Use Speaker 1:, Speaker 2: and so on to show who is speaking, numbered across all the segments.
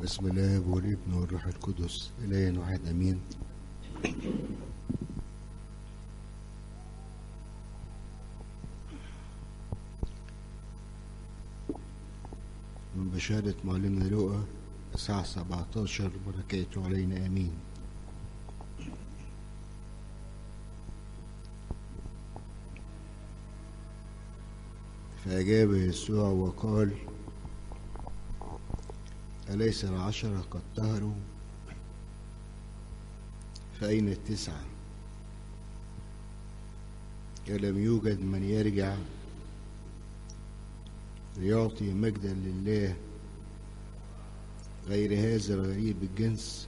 Speaker 1: بسم الله والابن والروح القدس إله واحد أمين من بشهادة معلمنا لوقا الساعة 17 بركاته علينا آمين فأجاب يسوع وقال أليس العشرة قد طهروا فأين التسعة ألم يوجد من يرجع ليعطي مجدا لله غير هذا الغريب الجنس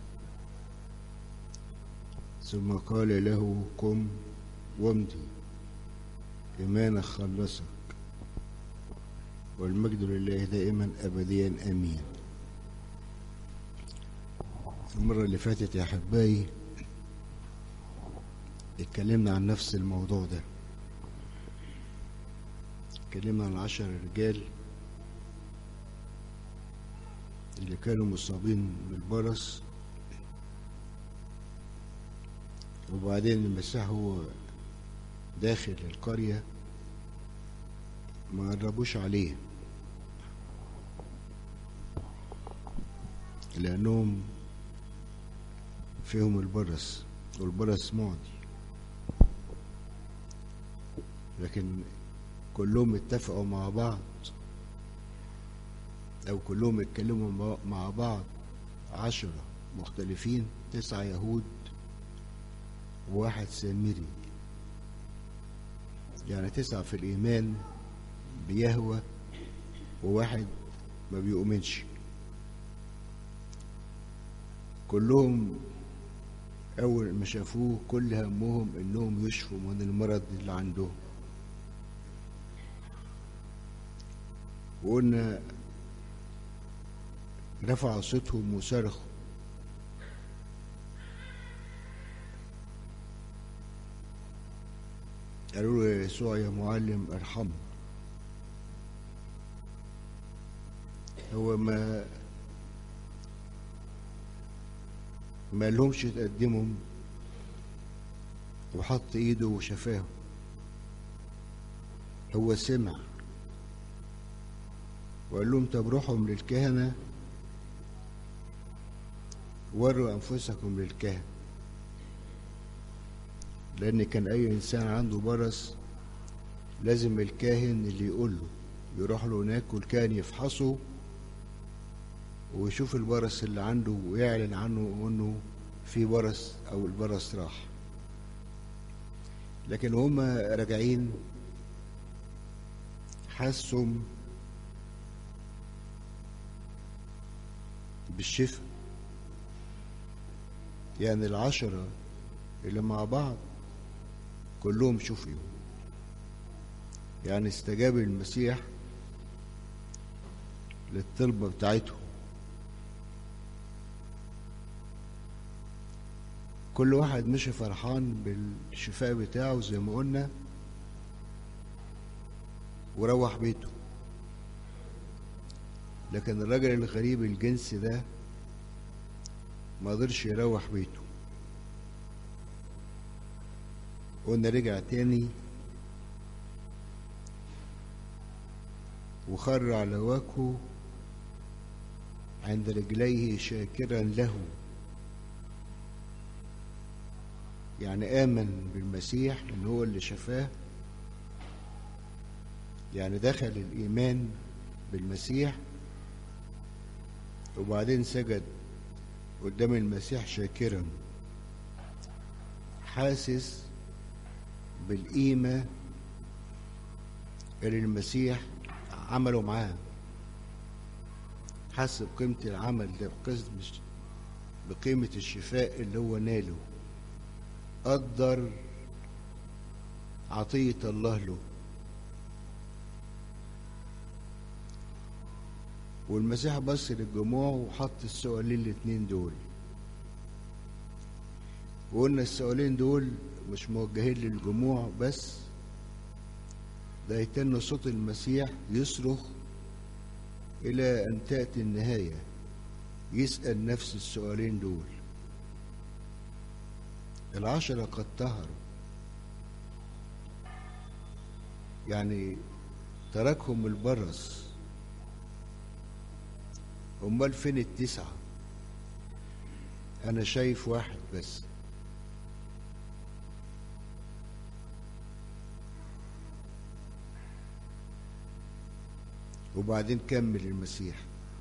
Speaker 1: ثم قال له قم وامضي إيمانك خلصك والمجد لله دائما أبديا آمين المرة اللي فاتت يا أحبائي اتكلمنا عن نفس الموضوع ده اتكلمنا عن عشر رجال اللي كانوا مصابين بالبرص وبعدين المسيح هو داخل القرية ما قربوش عليه لأنهم فيهم البرص والبرص معدي لكن كلهم اتفقوا مع بعض أو كلهم اتكلموا مع بعض عشرة مختلفين تسعة يهود وواحد سامري يعني تسعة في الإيمان بيهوى وواحد ما بيؤمنش كلهم أول ما شافوه كل همهم إنهم يشفوا من المرض اللي عندهم وقلنا رفعوا صوتهم وصرخوا قالوا له يا يسوع يا معلم ارحمنا هو ما ما لهمش تقدمهم وحط ايده وشفاهم هو سمع وقال لهم طب روحوا للكهنة وروا أنفسكم للكهنة لأن كان أي إنسان عنده برص لازم الكاهن اللي يقول له يروح له هناك والكاهن يفحصه ويشوف البرص اللي عنده ويعلن عنه انه في برص او البرص راح لكن هما راجعين حسوا بالشفاء يعني العشرة اللي مع بعض كلهم شفيوا يعني استجاب المسيح للطلبة بتاعتهم كل واحد مشي فرحان بالشفاء بتاعه زي ما قلنا وروح بيته لكن الراجل الغريب الجنس ده ما قدرش يروح بيته قلنا رجع تاني وخر على وجهه عند رجليه شاكرا له يعني آمن بالمسيح إن هو اللي شفاه يعني دخل الإيمان بالمسيح وبعدين سجد قدام المسيح شاكرا حاسس بالقيمة اللي المسيح عمله معاه حس بقيمة العمل ده بقيمة الشفاء اللي هو ناله قدر عطية الله له والمسيح بص للجموع وحط السؤالين الاتنين دول وقلنا السؤالين دول مش موجهين للجموع بس ده يتن صوت المسيح يصرخ إلى أن تأتي النهاية يسأل نفس السؤالين دول العشرة قد طهروا يعني تركهم البرص امال فين التسعة انا شايف واحد بس وبعدين كمل المسيح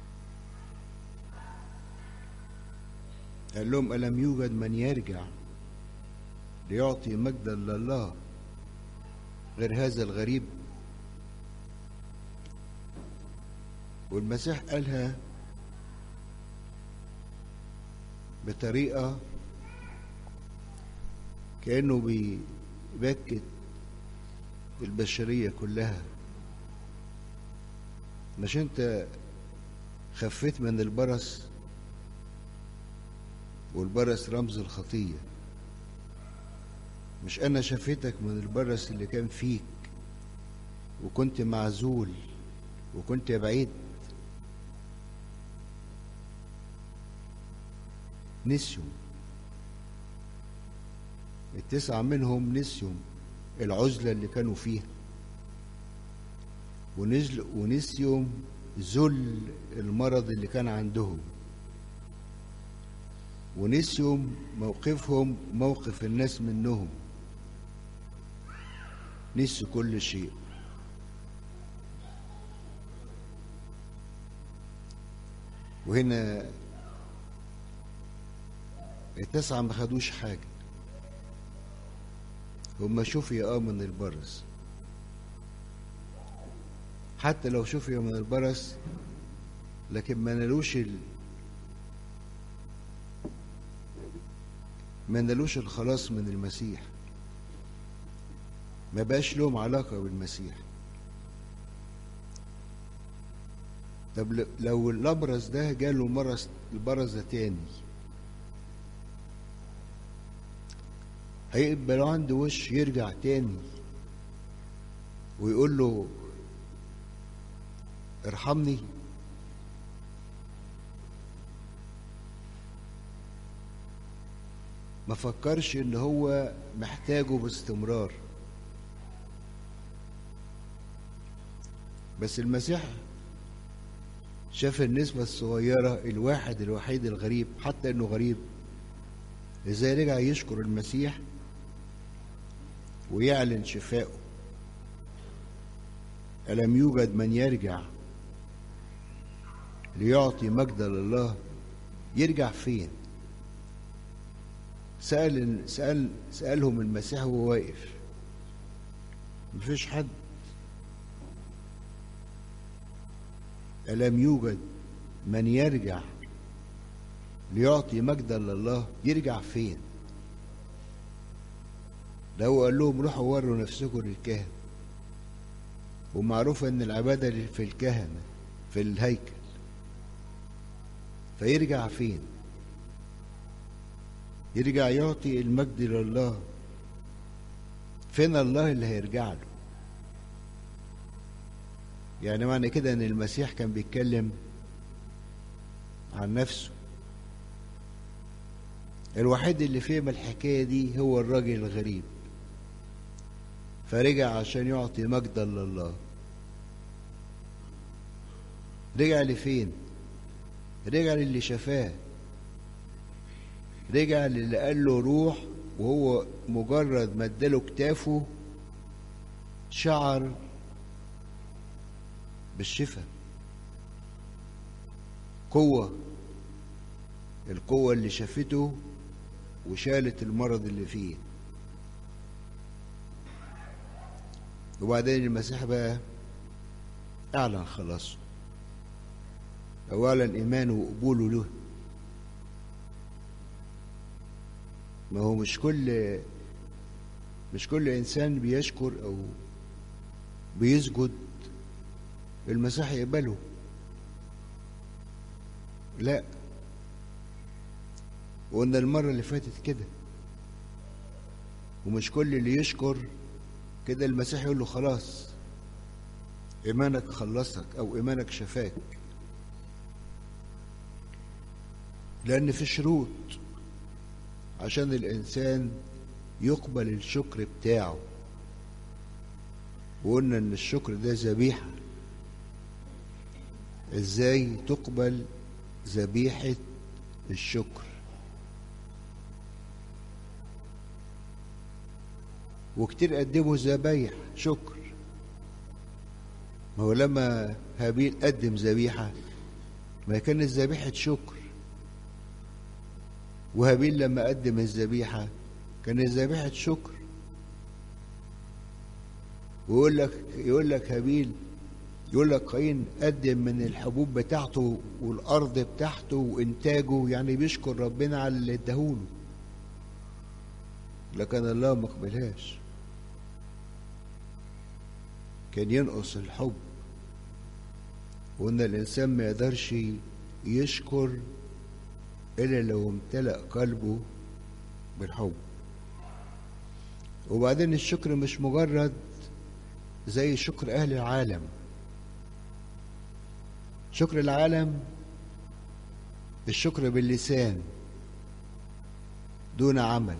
Speaker 1: قال لهم ألم يوجد من يرجع ليعطي مجدا لله غير هذا الغريب والمسيح قالها بطريقة كأنه بيبكت البشرية كلها مش انت خفيت من البرص والبرص رمز الخطية مش انا شفيتك من البرص اللي كان فيك وكنت معزول وكنت بعيد نسيوا التسعة منهم نسيوا العزلة اللي كانوا فيها ونزل ونسيوا ذل المرض اللي كان عندهم ونسيوا موقفهم موقف الناس منهم نسوا كل شيء وهنا التسعة ما خدوش حاجة هما شفي اه من البرص حتى لو شفي من البرص لكن ما نالوش ال... ما نالوش الخلاص من المسيح ما بقاش لهم علاقة بالمسيح طب لو الأبرص ده جاله مرض البرص ده تاني هيبقى لو عنده وش يرجع تاني ويقول له ارحمني ما فكرش ان هو محتاجه باستمرار بس المسيح شاف النسبة الصغيرة الواحد الوحيد الغريب حتى انه غريب ازاي رجع يشكر المسيح ويعلن شفائه ألم يوجد من يرجع ليعطي مجد لله يرجع فين سأل سأل سألهم المسيح وهو واقف مفيش حد ألم يوجد من يرجع ليعطي مجدا لله يرجع فين ده هو قال لهم روحوا وروا نفسكم للكهنة ومعروف ان العبادة في الكهنة في الهيكل فيرجع فين يرجع يعطي المجد لله فين الله اللي هيرجع له يعني معنى كده ان المسيح كان بيتكلم عن نفسه الوحيد اللي فهم الحكايه دي هو الراجل الغريب فرجع عشان يعطي مجدا لله رجع لفين رجع للي شفاه رجع للي قال له روح وهو مجرد ما اداله كتافه شعر بالشفاء قوة القوة اللي شافته وشالت المرض اللي فيه وبعدين المسيح بقى اعلن خلاصه اولا ايمانه وقبوله له ما هو مش كل مش كل انسان بيشكر او بيسجد المسيح يقبله لا وقلنا المرة اللي فاتت كده ومش كل اللي يشكر كده المسيح يقول له خلاص إيمانك خلصك أو إيمانك شفاك لأن في شروط عشان الإنسان يقبل الشكر بتاعه وقلنا إن الشكر ده ذبيحة إزاي تقبل ذبيحة الشكر وكتير قدموا ذبايح شكر ما هو لما هابيل قدم ذبيحة ما كانت ذبيحة شكر وهابيل لما قدم الذبيحة كانت ذبيحة شكر ويقول لك يقول لك هابيل يقول لك قايين قدم من الحبوب بتاعته والارض بتاعته وانتاجه يعني بيشكر ربنا على اللي اداهوله لكن الله ما قبلهاش كان ينقص الحب وان الانسان ما يقدرش يشكر الا لو امتلأ قلبه بالحب وبعدين الشكر مش مجرد زي شكر اهل العالم شكر العالم الشكر باللسان دون عمل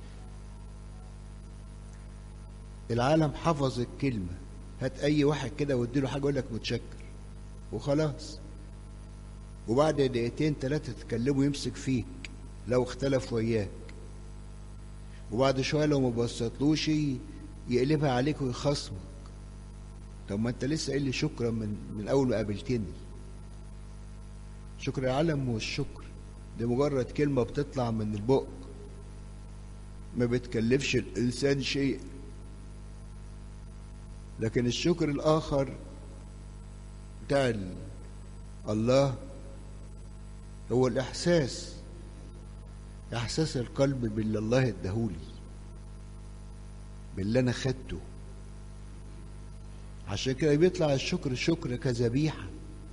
Speaker 1: العالم حفظ الكلمة هات أي واحد كده واديله حاجة يقول لك متشكر وخلاص وبعد دقيقتين ثلاثة تكلمه يمسك فيك لو اختلف وياك وبعد شوية لو ما بسطلوش يقلبها عليك ويخصمك طب ما انت لسه قايل لي شكرا من من اول ما قابلتني شكر العالم والشكر دي مجرد كلمة بتطلع من البق ما بتكلفش الإنسان شيء لكن الشكر الآخر بتاع الله هو الإحساس إحساس القلب باللي الله اداهولي باللي أنا خدته عشان كده بيطلع الشكر شكر كذبيحة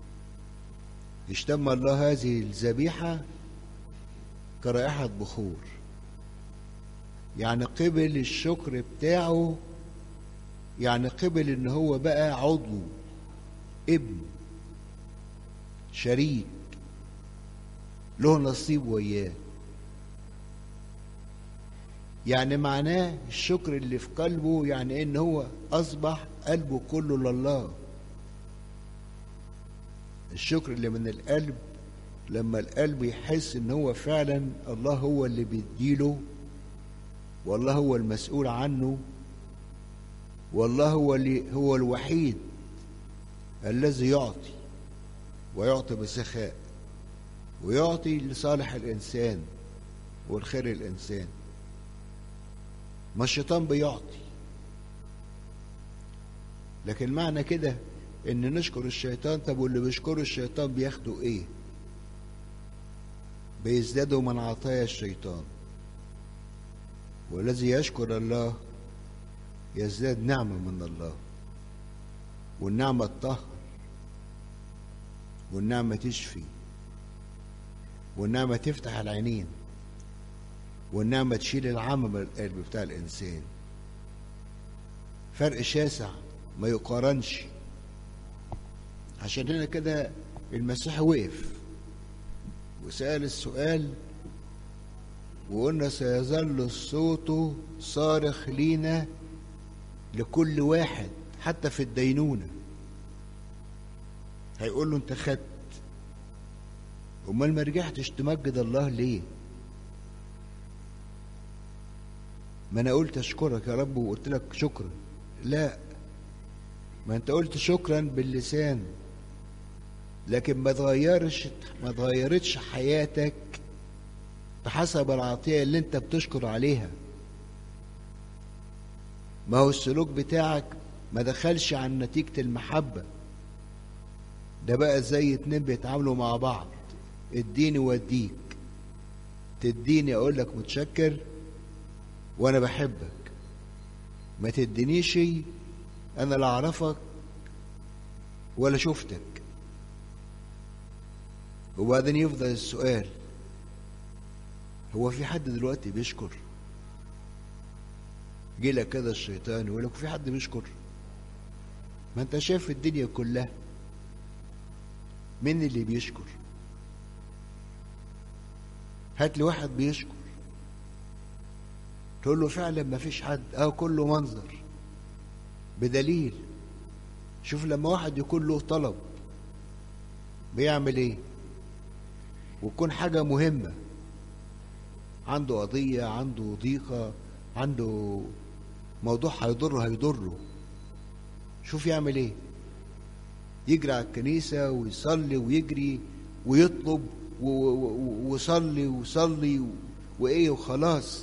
Speaker 1: اشتم الله هذه الذبيحة كرائحة بخور يعني قبل الشكر بتاعه يعني قبل ان هو بقى عضو ابن شريك له نصيب وياه يعني معناه الشكر اللي في قلبه يعني ان هو اصبح قلبه كله لله الشكر اللي من القلب لما القلب يحس ان هو فعلا الله هو اللي بيديله والله هو المسؤول عنه والله هو اللي هو الوحيد الذي يعطي ويعطي بسخاء ويعطي لصالح الانسان والخير الانسان ما الشيطان بيعطي لكن معنى كده ان نشكر الشيطان طب واللي بيشكروا الشيطان بياخدوا ايه بيزدادوا من عطايا الشيطان والذي يشكر الله يزداد نعمة من الله والنعمة تطهر والنعمة تشفي والنعمة تفتح العينين والنعمة تشيل العمى من القلب بتاع الإنسان فرق شاسع ما يقارنش عشان هنا كده المسيح وقف وسأل السؤال وقلنا سيظل الصوت صارخ لينا لكل واحد حتى في الدينونة هيقول له انت خدت امال ما رجعتش تمجد الله ليه ما انا قلت اشكرك يا رب وقلت لك شكرا لا ما انت قلت شكرا باللسان لكن ما تغيرش ما تغيرتش حياتك بحسب العطية اللي انت بتشكر عليها ما هو السلوك بتاعك ما دخلش عن نتيجة المحبة ده بقى زي اتنين بيتعاملوا مع بعض اديني واديك تديني اقول لك متشكر وانا بحبك ما تدينيش انا لا اعرفك ولا شفتك وبعدين يفضل السؤال هو في حد دلوقتي بيشكر جه لك كده الشيطان يقول لك في حد بيشكر ما انت شايف الدنيا كلها مين اللي بيشكر هات لي واحد بيشكر تقول له فعلا ما فيش حد اه كله منظر بدليل شوف لما واحد يكون له طلب بيعمل ايه وتكون حاجة مهمة عنده قضية عنده ضيقة عنده موضوع هيضره هيضره شوف يعمل ايه يجري على الكنيسة ويصلي ويجري ويطلب ويصلي ويصلي وايه وخلاص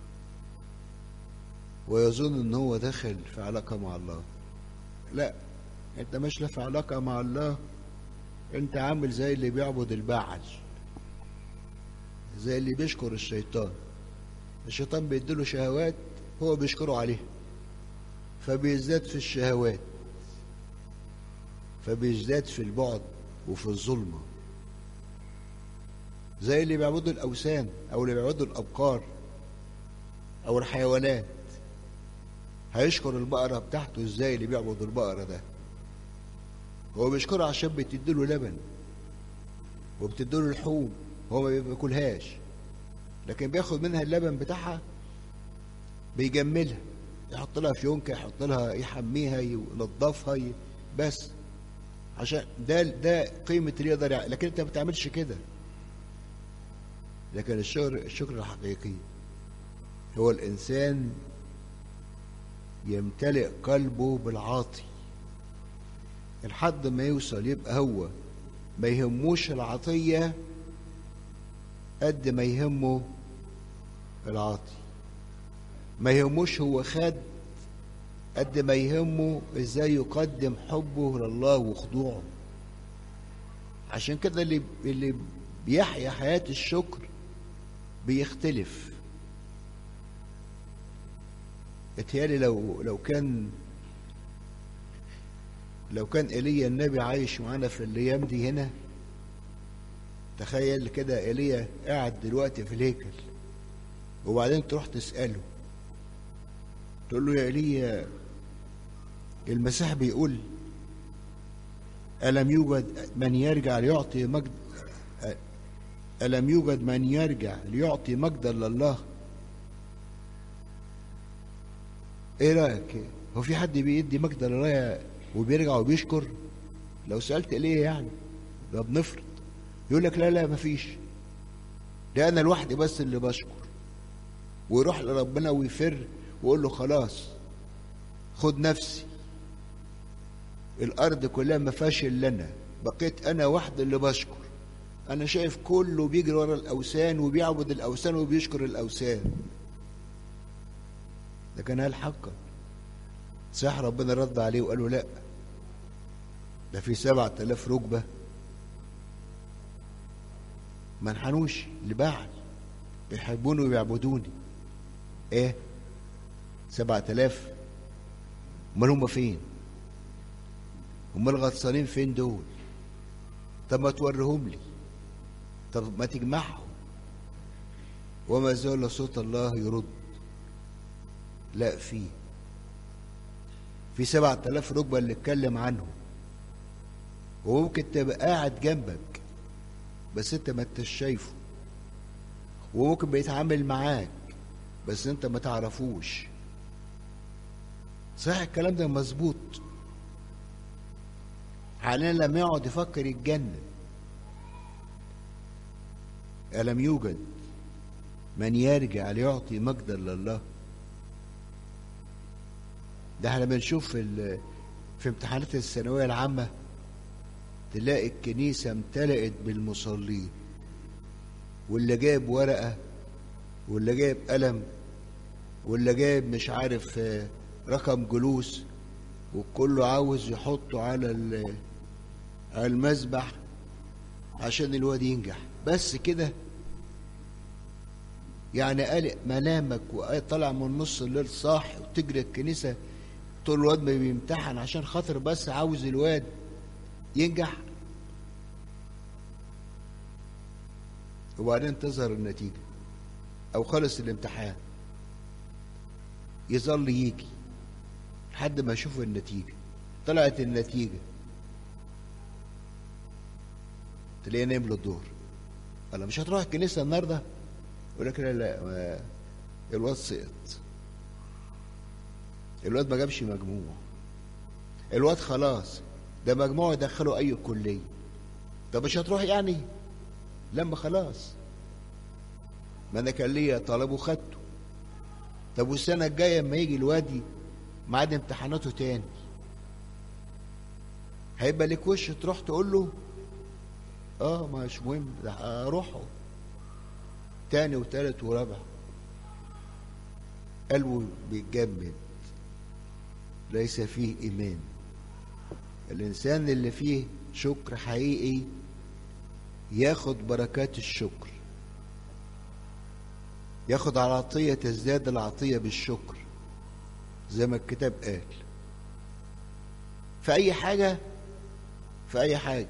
Speaker 1: ويظن ان هو داخل في علاقة مع الله لا انت مش لا في علاقة مع الله انت عامل زي اللي بيعبد البعل زي اللي بيشكر الشيطان الشيطان بيديله شهوات هو بيشكره عليها فبيزداد في الشهوات فبيزداد في البعد وفي الظلمة زي اللي بيعبدوا الأوثان أو اللي بيعبدوا الأبقار أو الحيوانات هيشكر البقرة بتاعته ازاي اللي بيعبد البقرة ده هو بيشكرها عشان بتديله لبن وبتديله لحوم هو ما بياكلهاش لكن بياخد منها اللبن بتاعها بيجملها يحط لها فيونكة يحط لها يحميها ينظفها ي... بس عشان ده ده قيمة اللي يقدر يعني. لكن انت ما بتعملش كده لكن الشكر الشكر الحقيقي هو الانسان يمتلئ قلبه بالعاطي لحد ما يوصل يبقى هو ما يهموش العطية قد ما يهمه العاطي ما يهموش هو خد قد ما يهمه ازاي يقدم حبه لله وخضوعه عشان كده اللي اللي بيحيا حياة الشكر بيختلف اتهيالي لو لو كان لو كان ايليا النبي عايش معانا في الايام دي هنا تخيل كده ايليا قاعد دلوقتي في الهيكل وبعدين تروح تساله تقول له يا ايليا المسيح بيقول ألم يوجد من يرجع ليعطي مجد ألم يوجد من يرجع ليعطي مجدا لله ايه رايك هو في حد بيدي مجد لله وبيرجع وبيشكر لو سالت ليه يعني ده بنفرض يقول لك لا لا مفيش ده انا لوحدي بس اللي بشكر ويروح لربنا ويفر ويقول له خلاص خد نفسي الارض كلها ما فيهاش الا انا بقيت انا وحدي اللي بشكر انا شايف كله بيجري ورا الاوثان وبيعبد الاوثان وبيشكر الاوثان لكن هل حقا صح ربنا رد عليه وقال له لا ده في سبعة آلاف ركبة ما انحنوش لبعل بيحبوني وبيعبدوني ايه سبعة آلاف امال هم فين امال الغطسانين فين دول طب ما توريهم لي طب ما تجمعهم وما زال صوت الله يرد لا في في سبعة آلاف ركبة اللي اتكلم عنهم وممكن تبقى قاعد جنبك بس انت ما انتش شايفه وممكن بيتعامل معاك بس انت ما تعرفوش صحيح الكلام ده مظبوط علينا لما يقعد يفكر يتجنن ألم يوجد من يرجع ليعطي مجدا لله ده احنا بنشوف في في امتحانات الثانويه العامه تلاقي الكنيسه امتلأت بالمصلين واللي جايب ورقه واللي جايب قلم واللي جايب مش عارف رقم جلوس وكله عاوز يحطه على على المذبح عشان الواد ينجح بس كده يعني قلق منامك وطلع من نص الليل صاحي وتجري الكنيسه تقول الواد ما بيمتحن عشان خاطر بس عاوز الواد ينجح وبعدين تظهر النتيجة أو خلص الامتحان يظل يجي لحد ما يشوف النتيجة طلعت النتيجة تلاقيه نايم للظهر قال مش هتروح الكنيسة النهاردة يقول لك لا لا ما- الواد سقط الواد ما جابش مجموع الواد خلاص ده مجموعه يدخله اي كليه طب مش هتروح يعني لما خلاص ما انا كان ليا طلب وخدته طب والسنه الجايه اما يجي الواد ميعاد امتحاناته تاني هيبقى لك وش تروح تقول له اه مش مهم ده اروحه تاني وتالت ورابع قلبه بيتجمد ليس فيه ايمان الانسان اللي فيه شكر حقيقي ياخد بركات الشكر ياخد على عطية تزداد العطية بالشكر زي ما الكتاب قال في أي حاجة في أي حاجة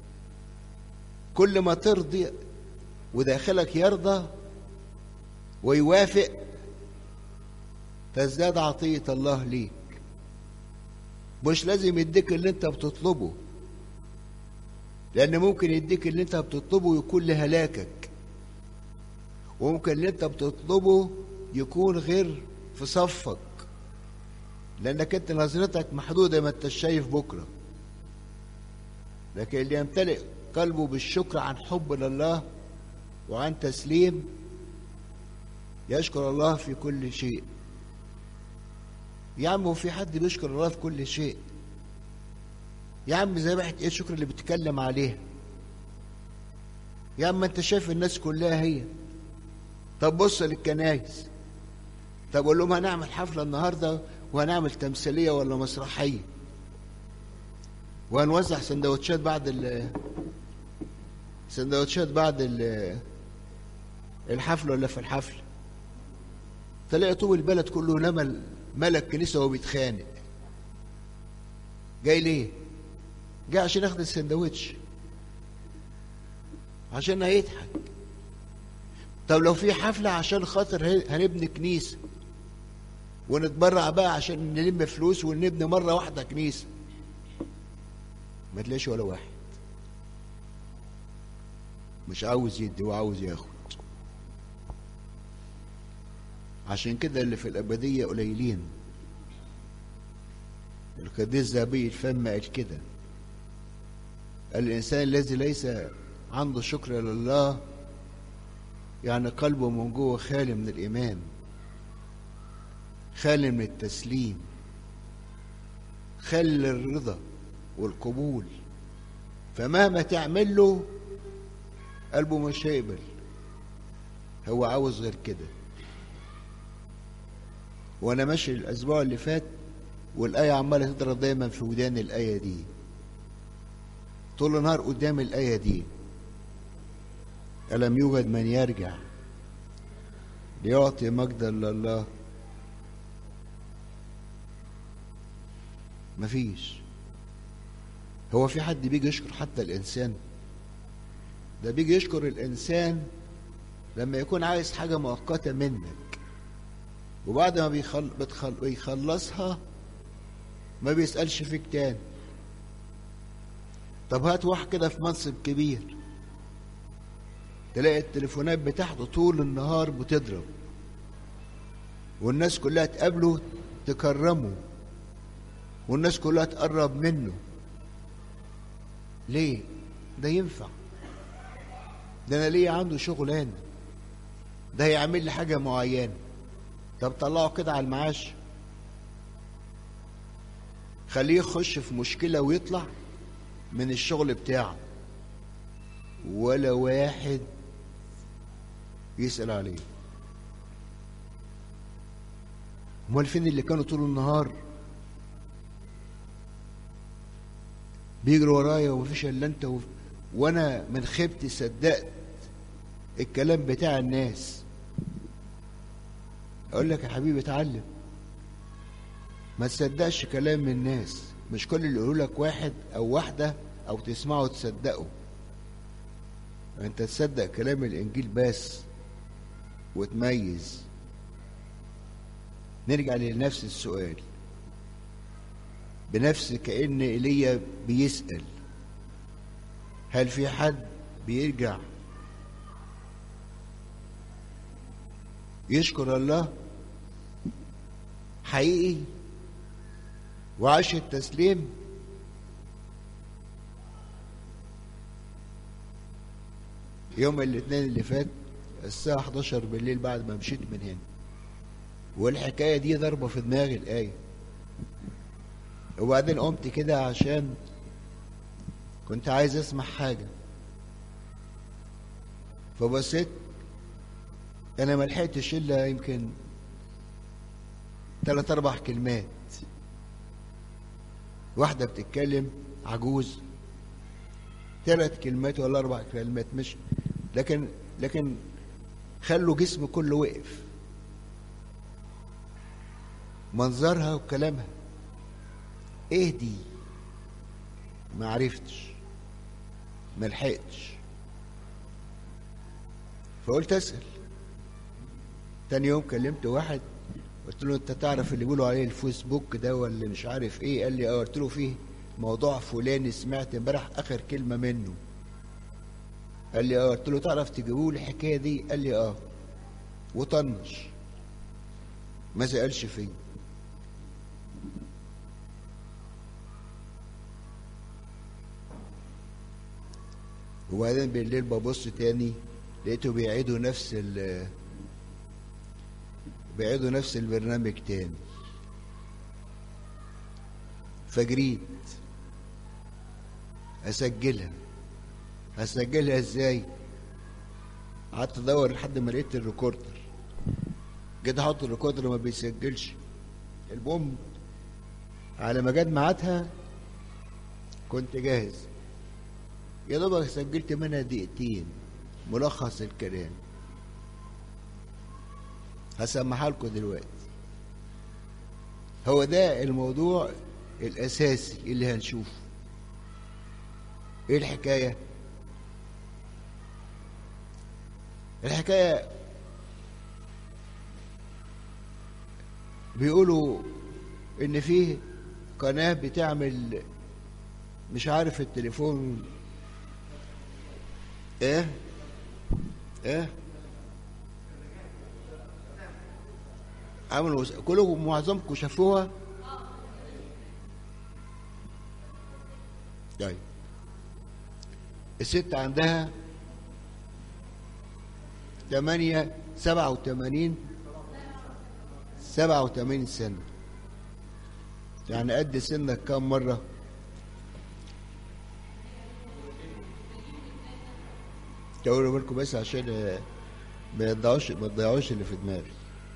Speaker 1: كل ما ترضي وداخلك يرضى ويوافق تزداد عطية الله ليك مش لازم يديك اللي انت بتطلبه لأن ممكن يديك اللي انت بتطلبه يكون لهلاكك وممكن اللي انت بتطلبه يكون غير في صفك لأنك انت نظرتك محدودة ما انت شايف بكرة لكن اللي يمتلئ قلبه بالشكر عن حب لله وعن تسليم يشكر الله في كل شيء يا عم هو في حد بيشكر الله في كل شيء يا عم ذبيحة ايه الشكر اللي بتتكلم عليها يا عم انت شايف الناس كلها هي طب بص للكنايس طب قول لهم هنعمل حفلة النهاردة وهنعمل تمثيلية ولا مسرحية وهنوزع سندوتشات بعد ال سندوتشات بعد ال الحفل ولا في الحفل تلاقي طول البلد كله نمل ملك كنيسة وهو بيتخانق جاي ليه؟ جاي عشان ياخد السندوتش عشان هيضحك طب لو في حفلة عشان خاطر هنبني كنيسة ونتبرع بقى عشان نلم فلوس ونبني مرة واحدة كنيسة ما تلاقيش ولا واحد مش عاوز يدي وعاوز ياخد عشان كده اللي في الأبدية قليلين القديس ذهبي الفم قال كده قال الإنسان الذي ليس عنده شكر لله يعني قلبه من جوه خالي من الإيمان خالي من التسليم خالي الرضا والقبول فمهما تعمل له قلبه مش هيقبل هو عاوز غير كده وانا ماشي الاسبوع اللي فات والايه عماله تضرب دايما في ودان الايه دي طول النهار قدام الايه دي الم يوجد من يرجع ليعطي مجدا لله مفيش هو في حد بيجي يشكر حتى الانسان ده بيجي يشكر الانسان لما يكون عايز حاجه مؤقته منك وبعد ما بيخل... بتخل... بيخلصها ما بيسألش فيك تاني طب هات واحد كده في منصب كبير تلاقي التليفونات بتاعته طول النهار بتضرب والناس كلها تقابله تكرمه والناس كلها تقرب منه ليه ده ينفع ده انا ليه عنده شغلانه ده هيعمل لي حاجه معينه طب طلعه كده على المعاش خليه يخش في مشكلة ويطلع من الشغل بتاعه ولا واحد يسأل عليه امال فين اللي كانوا طول النهار بيجروا ورايا ومفيش الا انت و... وانا من خيبتي صدقت الكلام بتاع الناس اقول لك يا حبيبي اتعلم ما تصدقش كلام من الناس مش كل اللي يقولوا لك واحد او واحده او تسمعه تصدقه انت تصدق كلام الانجيل بس وتميز نرجع لنفس السؤال بنفس كأن ايليا بيسأل هل في حد بيرجع يشكر الله حقيقي وعاش التسليم يوم الاثنين اللي فات الساعة 11 بالليل بعد ما مشيت من هنا والحكاية دي ضربة في دماغي الآية وبعدين قمت كده عشان كنت عايز اسمع حاجة فبصيت انا ما لحقتش الا يمكن ثلاث اربع كلمات واحدة بتتكلم عجوز ثلاث كلمات ولا اربع كلمات مش لكن لكن خلوا جسمي كله وقف منظرها وكلامها ايه دي ما عرفتش ما لحقتش فقلت اسال تاني يوم كلمت واحد قلت له انت تعرف اللي بيقولوا عليه الفيسبوك ده ولا مش عارف ايه قال لي اه قلت له فيه موضوع فلاني سمعت امبارح اخر كلمه منه قال لي اه قلت له تعرف تجيبوا لي الحكايه دي قال لي اه وطنش ما سالش فيه وبعدين بالليل ببص تاني لقيته بيعيدوا نفس ال بيعيدوا نفس البرنامج تاني فجريت اسجلها هسجلها ازاي قعدت ادور لحد ما لقيت الريكوردر جيت احط الريكوردر ما بيسجلش المهم على ما جت ميعادها كنت جاهز يا دوبك سجلت منها دقيقتين ملخص الكلام هسمعها لكم دلوقتي هو ده الموضوع الاساسي اللي هنشوفه ايه الحكايه الحكايه بيقولوا ان فيه قناه بتعمل مش عارف التليفون ايه ايه عملوا كلكم معظمكم شافوها طيب الست عندها تمانية سبعة وتمانين سبعة وتمانين سنة يعني قد سنك كم مرة تقولوا بالكم بس عشان ما يضيعوش ما تضيعوش اللي في دماغي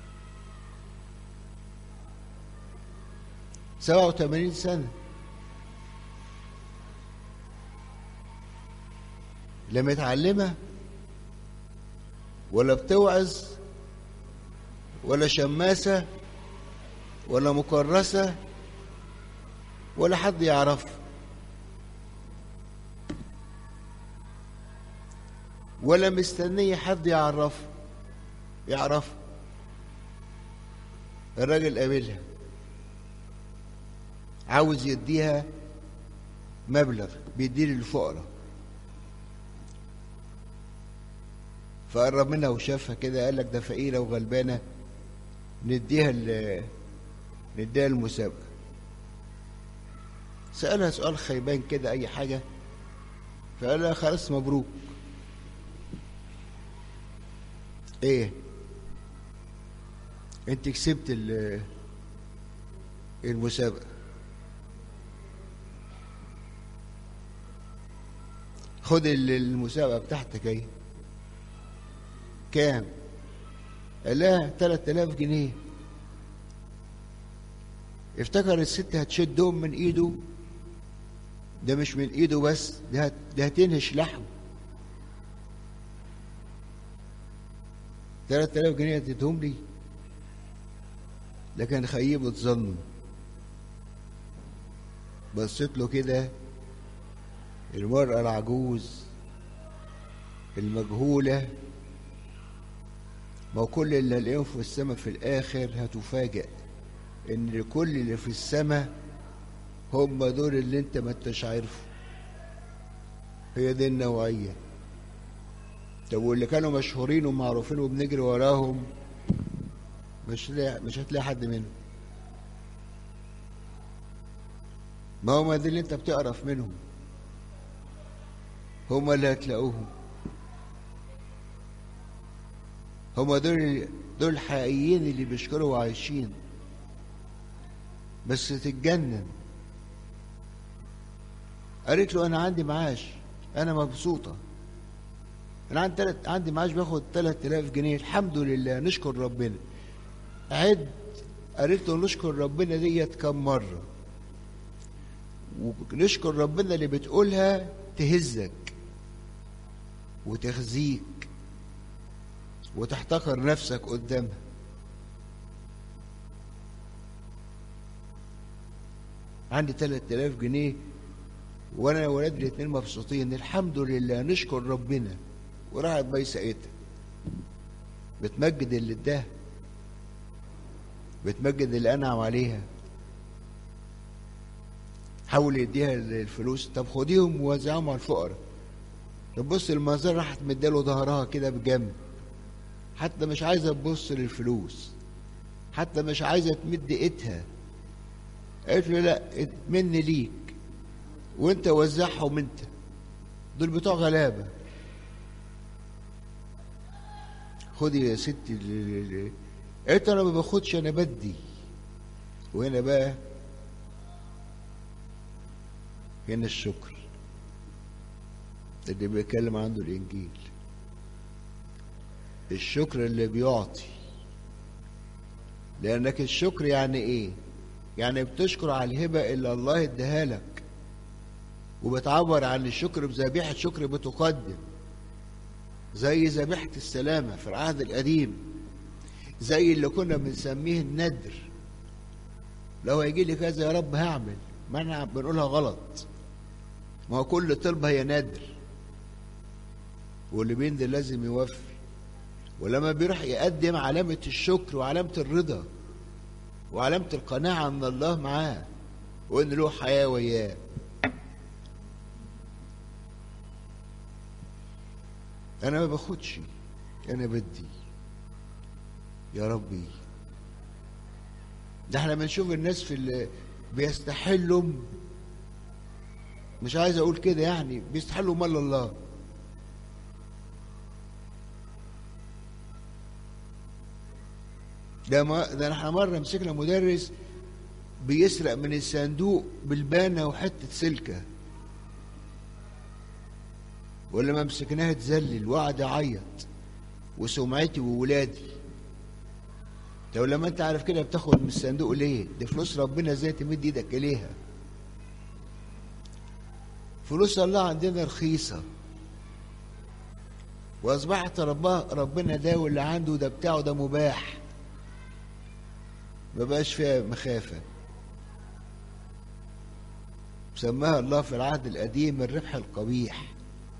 Speaker 1: 87 سنة لا متعلمة ولا بتوعظ ولا شماسة ولا مكرسة ولا حد يعرفها ولا مستنية حد يعرفها يعرفها الراجل قابلها عاوز يديها مبلغ بيديه للفقراء فقرب منها وشافها كده قال لك ده فقيرة وغلبانة نديها نديها المسابقة سألها سؤال خيبان كده أي حاجة فقال لها خلاص مبروك ايه انت كسبت المسابقة خد المسابقة بتاعتك اهي كام قال لها 3000 جنيه افتكر الست هتشدهم من ايده ده مش من ايده بس ده ده هتنهش لحمه 3000 جنيه اديتهم لي لكن خيبة ظنه بصيت له كده المرأة العجوز المجهولة ما كل اللي هلاقيهم في السماء في الآخر هتفاجأ إن كل اللي في السماء هم دول اللي أنت ما انتش عارفه هي دي النوعية طب واللي كانوا مشهورين ومعروفين وبنجري وراهم مش لا مش هتلاقي حد منهم ما هم دي اللي انت بتقرف منهم هم اللي هتلاقوهم هم دول دول الحقيقيين اللي بيشكروا وعايشين بس تتجنن قالت له انا عندي معاش انا مبسوطه انا عندي تلت عندي معاش باخد 3000 جنيه الحمد لله نشكر ربنا عد قالت له نشكر ربنا ديت كم مره ونشكر ربنا اللي بتقولها تهزك وتخزيك وتحتقر نفسك قدامها عندي 3000 جنيه وانا ولادي الاثنين مبسوطين الحمد لله نشكر ربنا وراحت باي ساقتها بتمجد اللي اداها بتمجد اللي انعم عليها حاول يديها الفلوس طب خديهم ووزعهم على الفقراء طب بص المنظر راحت مديله ظهرها كده بجنب حتى مش عايزه تبص للفلوس حتى مش عايزه تمد ايدها قالت له لا مني ليك وانت وزعهم انت دول بتوع غلابه خدي يا ستي قالت انا ما باخدش انا بدي وهنا بقى هنا الشكر اللي بيتكلم عنده الانجيل الشكر اللي بيعطي لانك الشكر يعني ايه يعني بتشكر على الهبه اللي الله اداها لك وبتعبر عن الشكر بذبيحه شكر بتقدم زي ذبيحه السلامه في العهد القديم زي اللي كنا بنسميه الندر لو هيجي لي كذا يا رب هعمل ما احنا بنقولها غلط ما هو كل طلبة هي نادر واللي بينزل لازم يوفي ولما بيروح يقدم علامة الشكر وعلامة الرضا وعلامة القناعة ان الله معاه وان له حياة وياه انا ما باخدش انا بدي يا ربي ده احنا بنشوف الناس في اللي بيستحلوا مش عايز اقول كده يعني بيستحلوا مال الله ده ما ده احنا مره مسكنا مدرس بيسرق من الصندوق بالبانه وحته سلكه ولما مسكناها تذلل وقعد يعيط وسمعتي وولادي طب لما انت عارف كده بتاخد من الصندوق ليه؟ دي فلوس ربنا ازاي تمد ايدك اليها؟ فلوس الله عندنا رخيصه واصبحت ربنا ربنا ده واللي عنده ده بتاعه ده مباح ما بقاش فيها مخافه سماها الله في العهد القديم الربح القبيح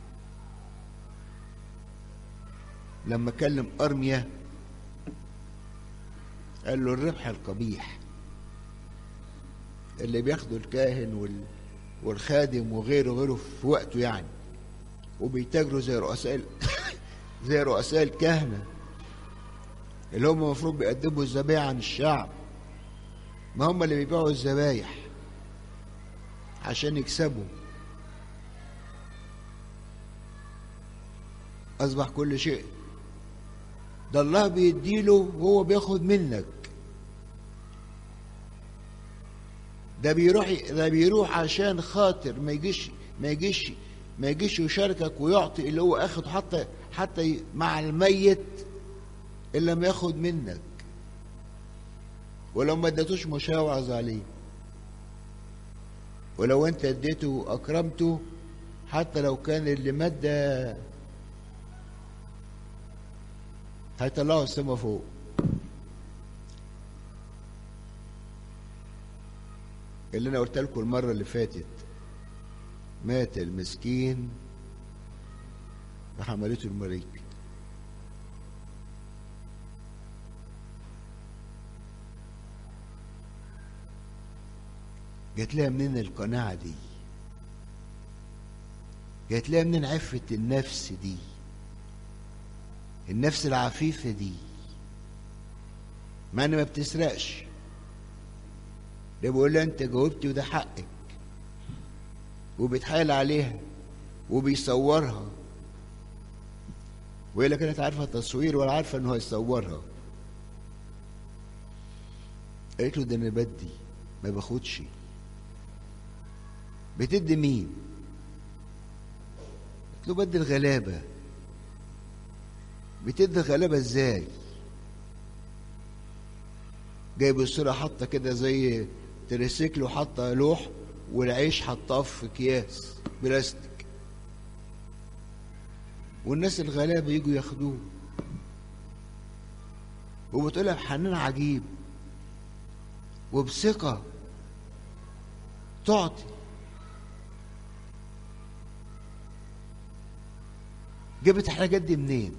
Speaker 1: لما كلم ارميا قال له الربح القبيح اللي بياخده الكاهن وال والخادم وغيره غيره في وقته يعني وبيتاجروا زي رؤساء زي رؤساء الكهنة اللي هم المفروض بيقدموا الذبايح عن الشعب ما هم اللي بيبيعوا الذبايح عشان يكسبوا أصبح كل شيء ده الله بيديله وهو بياخد منك ده بيروح ده بيروح عشان خاطر ما يجيش ما يجيش ما يجيش يشاركك ويعطي اللي هو اخد حتى حتى مع الميت الا ما ياخد منك ولو ما اديتوش مش هيوعظ عليه ولو انت اديته واكرمته حتى لو كان اللي مات ده هيطلعه السما فوق اللي انا قلت لكم المره اللي فاتت مات المسكين فحملته المريض جات لها منين القناعة دي جات لها منين عفة النفس دي النفس العفيفة دي مع ان ما بتسرقش ده بيقول لها انت جاوبتي وده حقك وبيتحايل عليها وبيصورها وهي لا كانت عارفه تصوير ولا عارفه ان هو يصورها قالت له ده انا بدي ما باخدش بتدي مين قلت له بدي الغلابه بتدي الغلابه ازاي جايب الصوره حاطه كده زي تريسيكل وحاطه لوح والعيش حطاه في اكياس بلاستيك والناس الغلابه يجوا ياخدوه وبتقولها بحنان عجيب وبثقة تعطي جابت الحاجات دي منين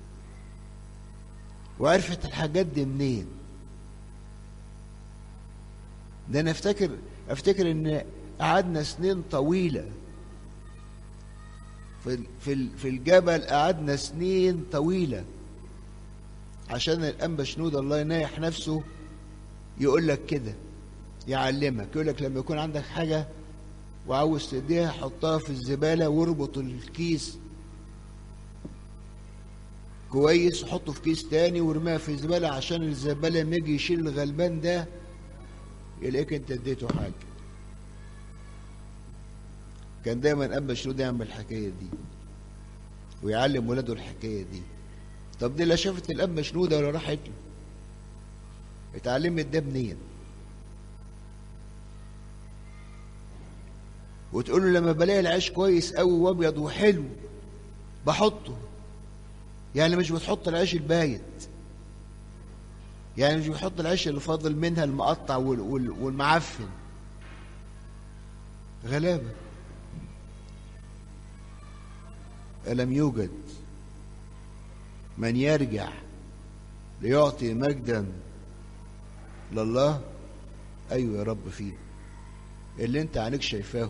Speaker 1: وعرفت الحاجات دي منين ده انا افتكر افتكر ان قعدنا سنين طويله في في في الجبل قعدنا سنين طويله عشان الانبا شنود الله ينايح نفسه يقول لك كده يعلمك يقول لك لما يكون عندك حاجه وعاوز تديها حطها في الزباله واربط الكيس كويس وحطه في كيس تاني وارميها في الزباله عشان الزباله لما يجي يشيل الغلبان ده يلاقيك انت اديته حاجه كان دايما ابا شنود يعمل الحكايه دي ويعلم ولاده الحكايه دي طب دي لا شافت الاب مشنوده ولا راحت له اتعلمت ده منين وتقول له لما بلاقي العيش كويس قوي وابيض وحلو بحطه يعني مش بتحط العيش البايت يعني مش بتحط العيش اللي فاضل منها المقطع وال- وال- والمعفن غلابه ألم يوجد من يرجع ليعطي مجدا لله أيوة يا رب فيه اللي انت عينيك شايفاه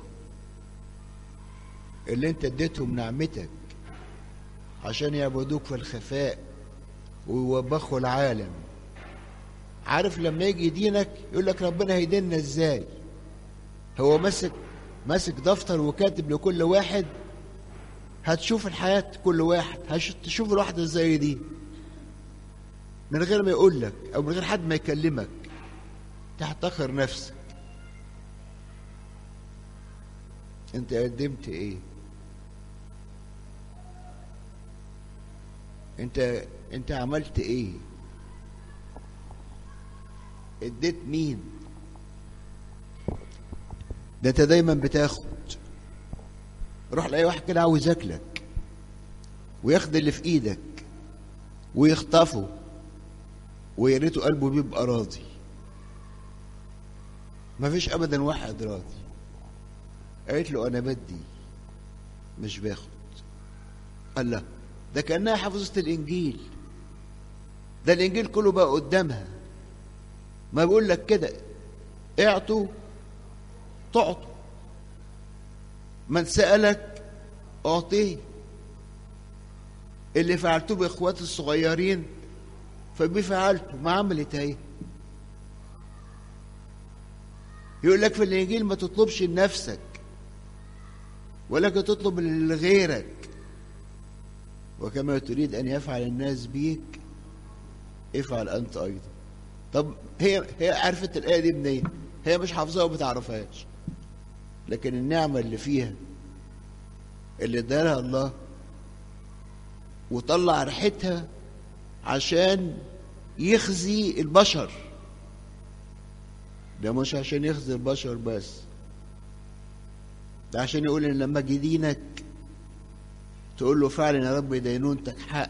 Speaker 1: اللي انت اديتهم نعمتك عشان يعبدوك في الخفاء ويوبخوا العالم عارف لما يجي يدينك يقول لك ربنا هيديننا ازاي هو ماسك ماسك دفتر وكاتب لكل واحد هتشوف الحياة كل واحد هتشوف الواحدة ازاي دي من غير ما يقول لك او من غير حد ما يكلمك تحتقر نفسك انت قدمت ايه انت انت عملت ايه اديت مين ده انت دايما بتاخد روح لاي واحد كده عاوز ياكلك وياخد اللي في ايدك ويخطفه ويا ريته قلبه بيبقى راضي مفيش ابدا واحد راضي قالت له انا بدي مش باخد قال لا ده كانها حفظت الانجيل ده الانجيل كله بقى قدامها ما بيقول لك كده اعطوا تعطوا من سألك أعطيه اللي فعلته بإخواتي الصغيرين فبيه فعلته ما عملت اهي يقول لك في الإنجيل ما تطلبش لنفسك ولكن تطلب لغيرك وكما تريد أن يفعل الناس بيك افعل أنت أيضا طب هي هي عرفت الآية دي منين؟ هي مش حافظاها وما تعرفهاش لكن النعمة اللي فيها اللي ادالها الله وطلع ريحتها عشان يخزي البشر ده مش عشان يخزي البشر بس ده عشان يقول ان لما اجي دينك تقول له فعلا يا رب دينونتك حق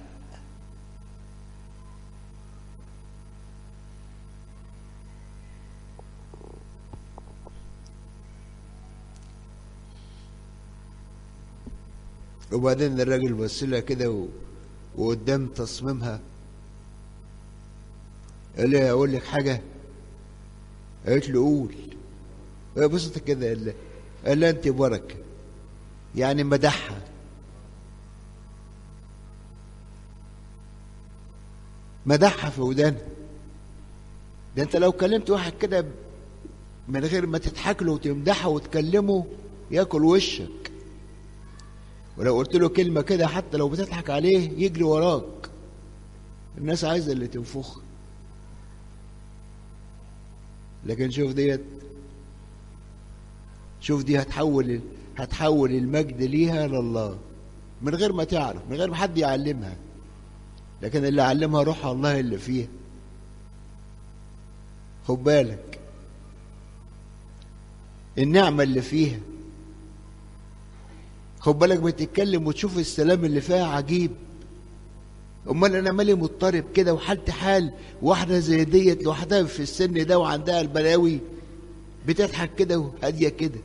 Speaker 1: وبعدين الراجل بص لها كده و... وقدام تصميمها قال لي اقول لك حاجه قالت له قول هي بصت كده قال لها قال لها انت بركه يعني مدحها مدحها في ودانها ده انت لو كلمت واحد كده من غير ما تضحك له وتمدحه وتكلمه ياكل وشك ولو قلت له كلمة كده حتى لو بتضحك عليه يجري وراك الناس عايزة اللي تنفخ لكن شوف ديت شوف دي هتحول هتحول المجد ليها لله من غير ما تعرف من غير ما حد يعلمها لكن اللي علمها روح الله اللي فيها خد بالك النعمة اللي فيها خد بالك بتتكلم وتشوف السلام اللي فيها عجيب امال انا مالي مضطرب كده وحالتي حال واحده زي ديت لوحدها في السن ده وعندها البلاوي بتضحك كده وهاديه كده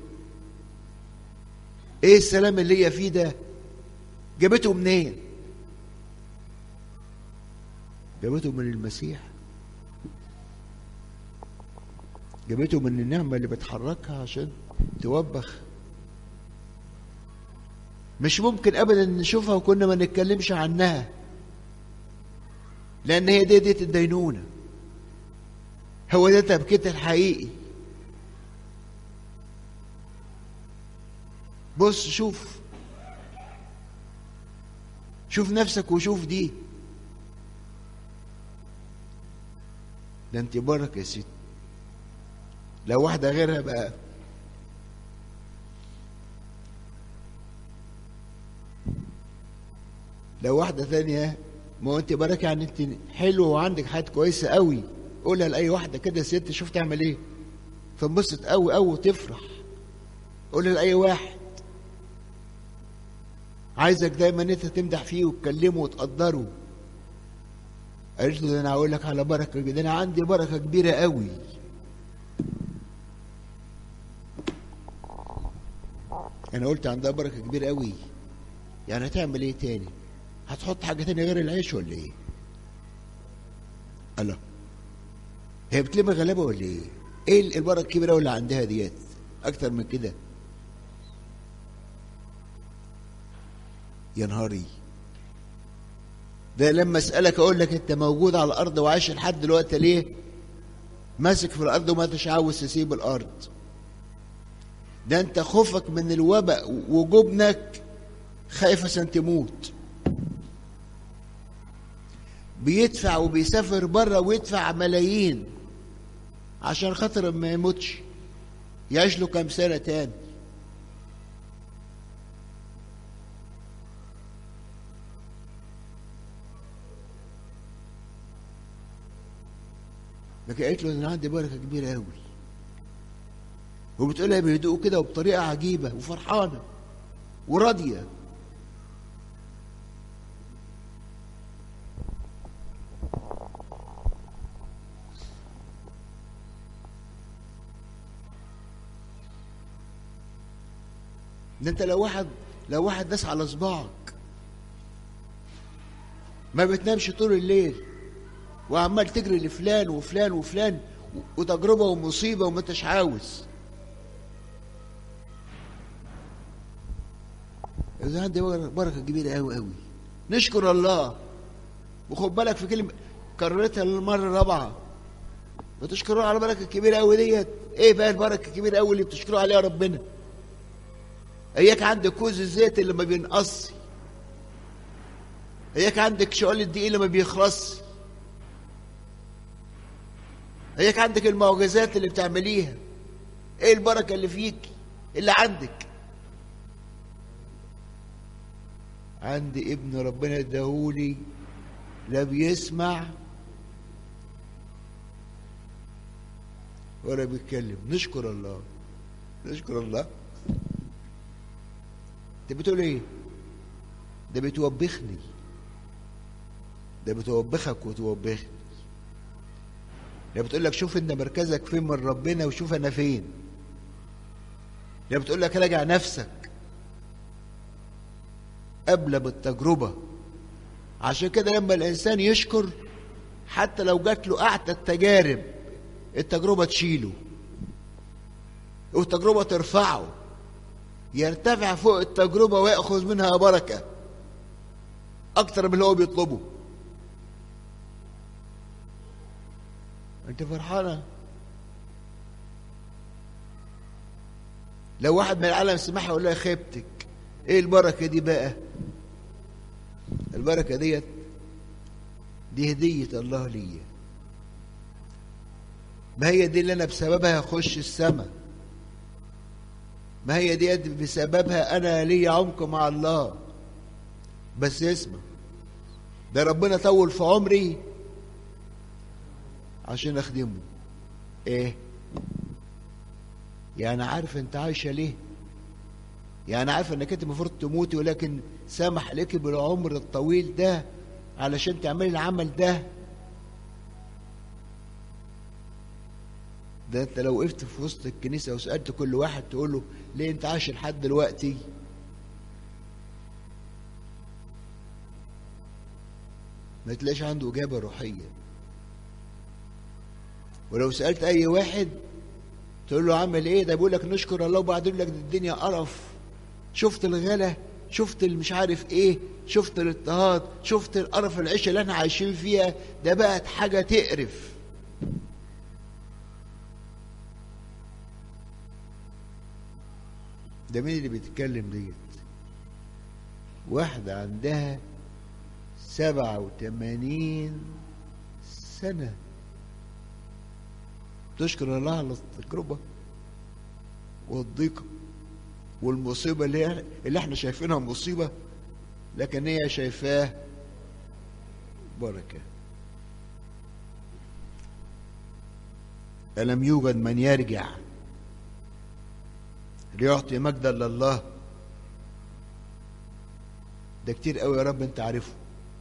Speaker 1: ايه السلام اللي هي فيه ده جابته منين جابته من المسيح جابته من النعمه اللي بتحركها عشان توبخ مش ممكن ابدا نشوفها وكنا ما نتكلمش عنها لان هي دي ديت الدينونه هو ده تبكيت الحقيقي بص شوف شوف نفسك وشوف دي ده انت بركه يا ست لو واحده غيرها بقى لو واحده ثانيه ما هو انت بركه يعني انت حلوه وعندك حاجات كويسه قوي قولها لاي واحده كده ست شوف تعمل ايه فانبسط قوي قوي وتفرح قولها لاي واحد عايزك دايما انت تمدح فيه وتكلمه وتقدره قالت له ده انا هقول لك على بركه ده انا عندي بركه كبيره قوي انا قلت عندها بركه كبيره قوي يعني هتعمل ايه تاني هتحط حاجه تانية غير العيش ولا ايه الله هي بتلم غلابه ولا ايه ايه البركه الكبيره اللي عندها ديت اكتر من كده يا نهاري ده لما اسالك اقول لك انت موجود على الارض وعايش لحد دلوقتي ليه ماسك في الارض وما انتش عاوز تسيب الارض ده انت خوفك من الوباء وجبنك خايف عشان تموت بيدفع وبيسافر بره ويدفع ملايين عشان خاطر ما يموتش يعيش له كام سنه تاني لكن قالت له انا عندي بركه كبيره قوي وبتقولها بهدوء كده وبطريقه عجيبه وفرحانه وراضيه ده انت لو واحد لو واحد داس على صباعك ما بتنامش طول الليل وعمال تجري لفلان وفلان وفلان وتجربه ومصيبه وما انتش عاوز إذا عندي بركة كبيرة أوي أوي نشكر الله وخد بالك في كلمة كررتها للمرة الرابعة بتشكروا على البركة الكبيرة أوي ديت إيه بقى البركة الكبيرة أوي اللي بتشكروا عليها ربنا إياك عندك كوز الزيت اللي ما بينقص إياك عندك شعول الدقيق اللي ما بيخلص إياك عندك المعجزات اللي بتعمليها إيه البركة اللي فيك اللي عندك عندي ابن ربنا اداهولي لا بيسمع ولا بيتكلم نشكر الله نشكر الله انت بتقول ايه ده بتوبخني ده بتوبخك وتوبخني ده بتقول لك شوف ان مركزك فين من ربنا وشوف انا فين ده بتقول لك راجع نفسك قبل بالتجربة عشان كده لما الإنسان يشكر حتى لو جات له أعتى التجارب التجربة تشيله والتجربة ترفعه يرتفع فوق التجربة ويأخذ منها بركة أكتر من اللي هو بيطلبه انت فرحانه لو واحد من العالم سمعها يقول لها خيبتك ايه البركه دي بقى البركه ديت دي هديه الله ليا ما هي دي اللي انا بسببها اخش السماء ما هي دي بسببها انا ليا عمق مع الله بس اسمع ده ربنا طول في عمري عشان اخدمه ايه يعني عارف انت عايشه ليه يعني عارف انك انت المفروض تموتي ولكن سمح لك بالعمر الطويل ده علشان تعملي العمل ده ده انت لو وقفت في وسط الكنيسه وسالت كل واحد تقول له ليه انت عايش لحد دلوقتي ما تلاقيش عنده اجابه روحيه ولو سالت اي واحد تقول له عامل ايه ده بيقول لك نشكر الله وبعدين يقول لك دي الدنيا قرف شفت الغلا شفت مش عارف ايه شفت الاضطهاد شفت القرف العيشه اللي احنا عايشين فيها ده بقت حاجه تقرف ده مين اللي بيتكلم ديت واحدة عندها سبعة وثمانين سنة تشكر الله على التجربة والضيقة والمصيبة اللي, اللي احنا شايفينها مصيبة لكن هي شايفاه بركة ألم يوجد من يرجع ليعطي مجدا لله ده كتير قوي يا رب انت عارفه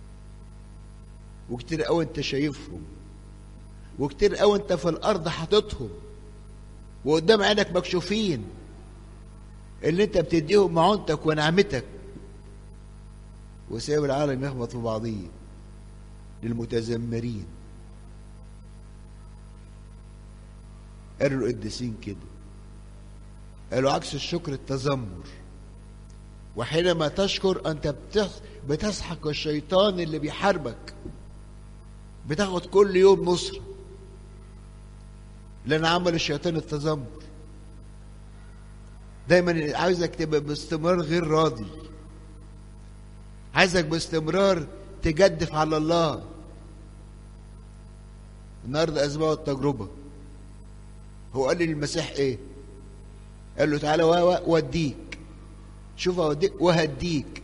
Speaker 1: وكتير قوي انت شايفهم وكتير قوي انت في الارض حاططهم وقدام عينك مكشوفين اللي انت بتديهم معونتك ونعمتك وسايب العالم يخبط في بعضيه للمتذمرين قالوا القديسين كده قالوا عكس الشكر التذمر وحينما تشكر انت بتسحق الشيطان اللي بيحاربك بتاخد كل يوم نصرة لان عمل الشيطان التذمر دايما عايزك تبقى باستمرار غير راضي عايزك باستمرار تجدف على الله النهارده اسبوع التجربه هو قال لي المسيح ايه قال له تعالى واديك شوف اوديك وهديك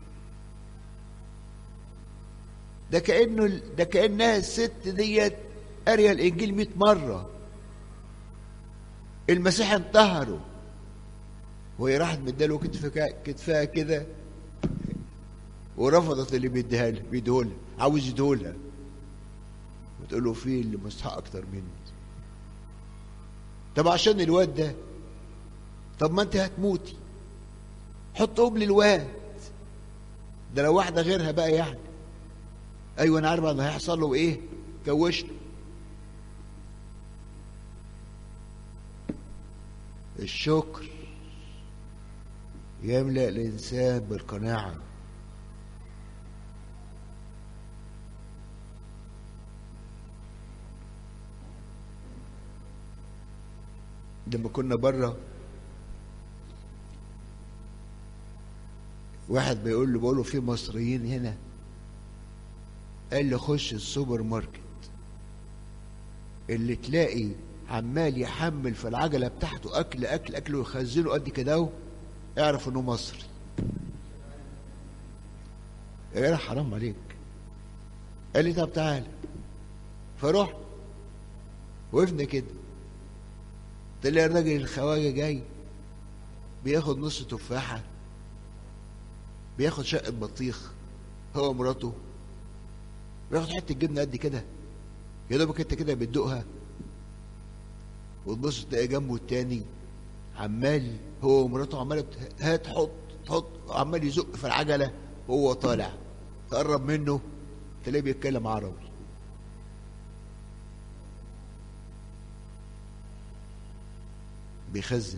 Speaker 1: ده كانه ده كانها الست ديت قاريه الانجيل 100 مره المسيح انتهره وهي راحت مداله كتفها كتفها كده ورفضت اللي بيديها لها بيديهولها عاوز يديهولها وتقول له في اللي مستحق اكتر مني طب عشان الواد ده طب ما انت هتموتي حط ام للواد ده لو واحده غيرها بقى يعني ايوه انا عارف ان هيحصل له ايه كوشنا الشكر يملأ الإنسان بالقناعة لما كنا بره واحد بيقول له بقول له في مصريين هنا قال لي خش السوبر ماركت اللي تلاقي عمال يحمل في العجله بتاعته اكل اكل اكل ويخزنه قد كده اهو اعرف انه مصري يا جدع حرام عليك قال لي طب تعالى فروح وقفنا كده تلاقي الراجل الخواجه جاي بياخد نص تفاحه بياخد شقه بطيخ هو ومراته بياخد حته جبنه قد كده يا دوبك انت كده بتدوقها وتبص تلاقي جنبه التاني عمال هو ومراته عماله هات حط حط عمال يزق في العجله وهو طالع تقرب منه تلاقيه بيتكلم عربي بيخزن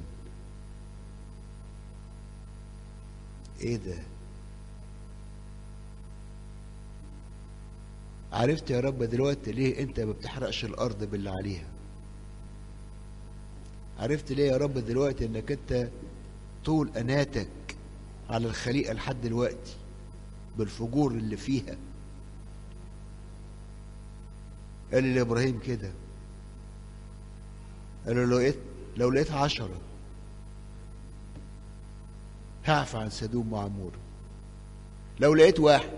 Speaker 1: ايه ده عرفت يا رب دلوقتي ليه انت ما بتحرقش الارض باللي عليها عرفت ليه يا رب دلوقتي انك انت طول اناتك على الخليقه لحد دلوقتي بالفجور اللي فيها قال لابراهيم كده قال له لو لقيت لو لقيت عشرة هعفى عن سدوم وعمورة لو لقيت واحد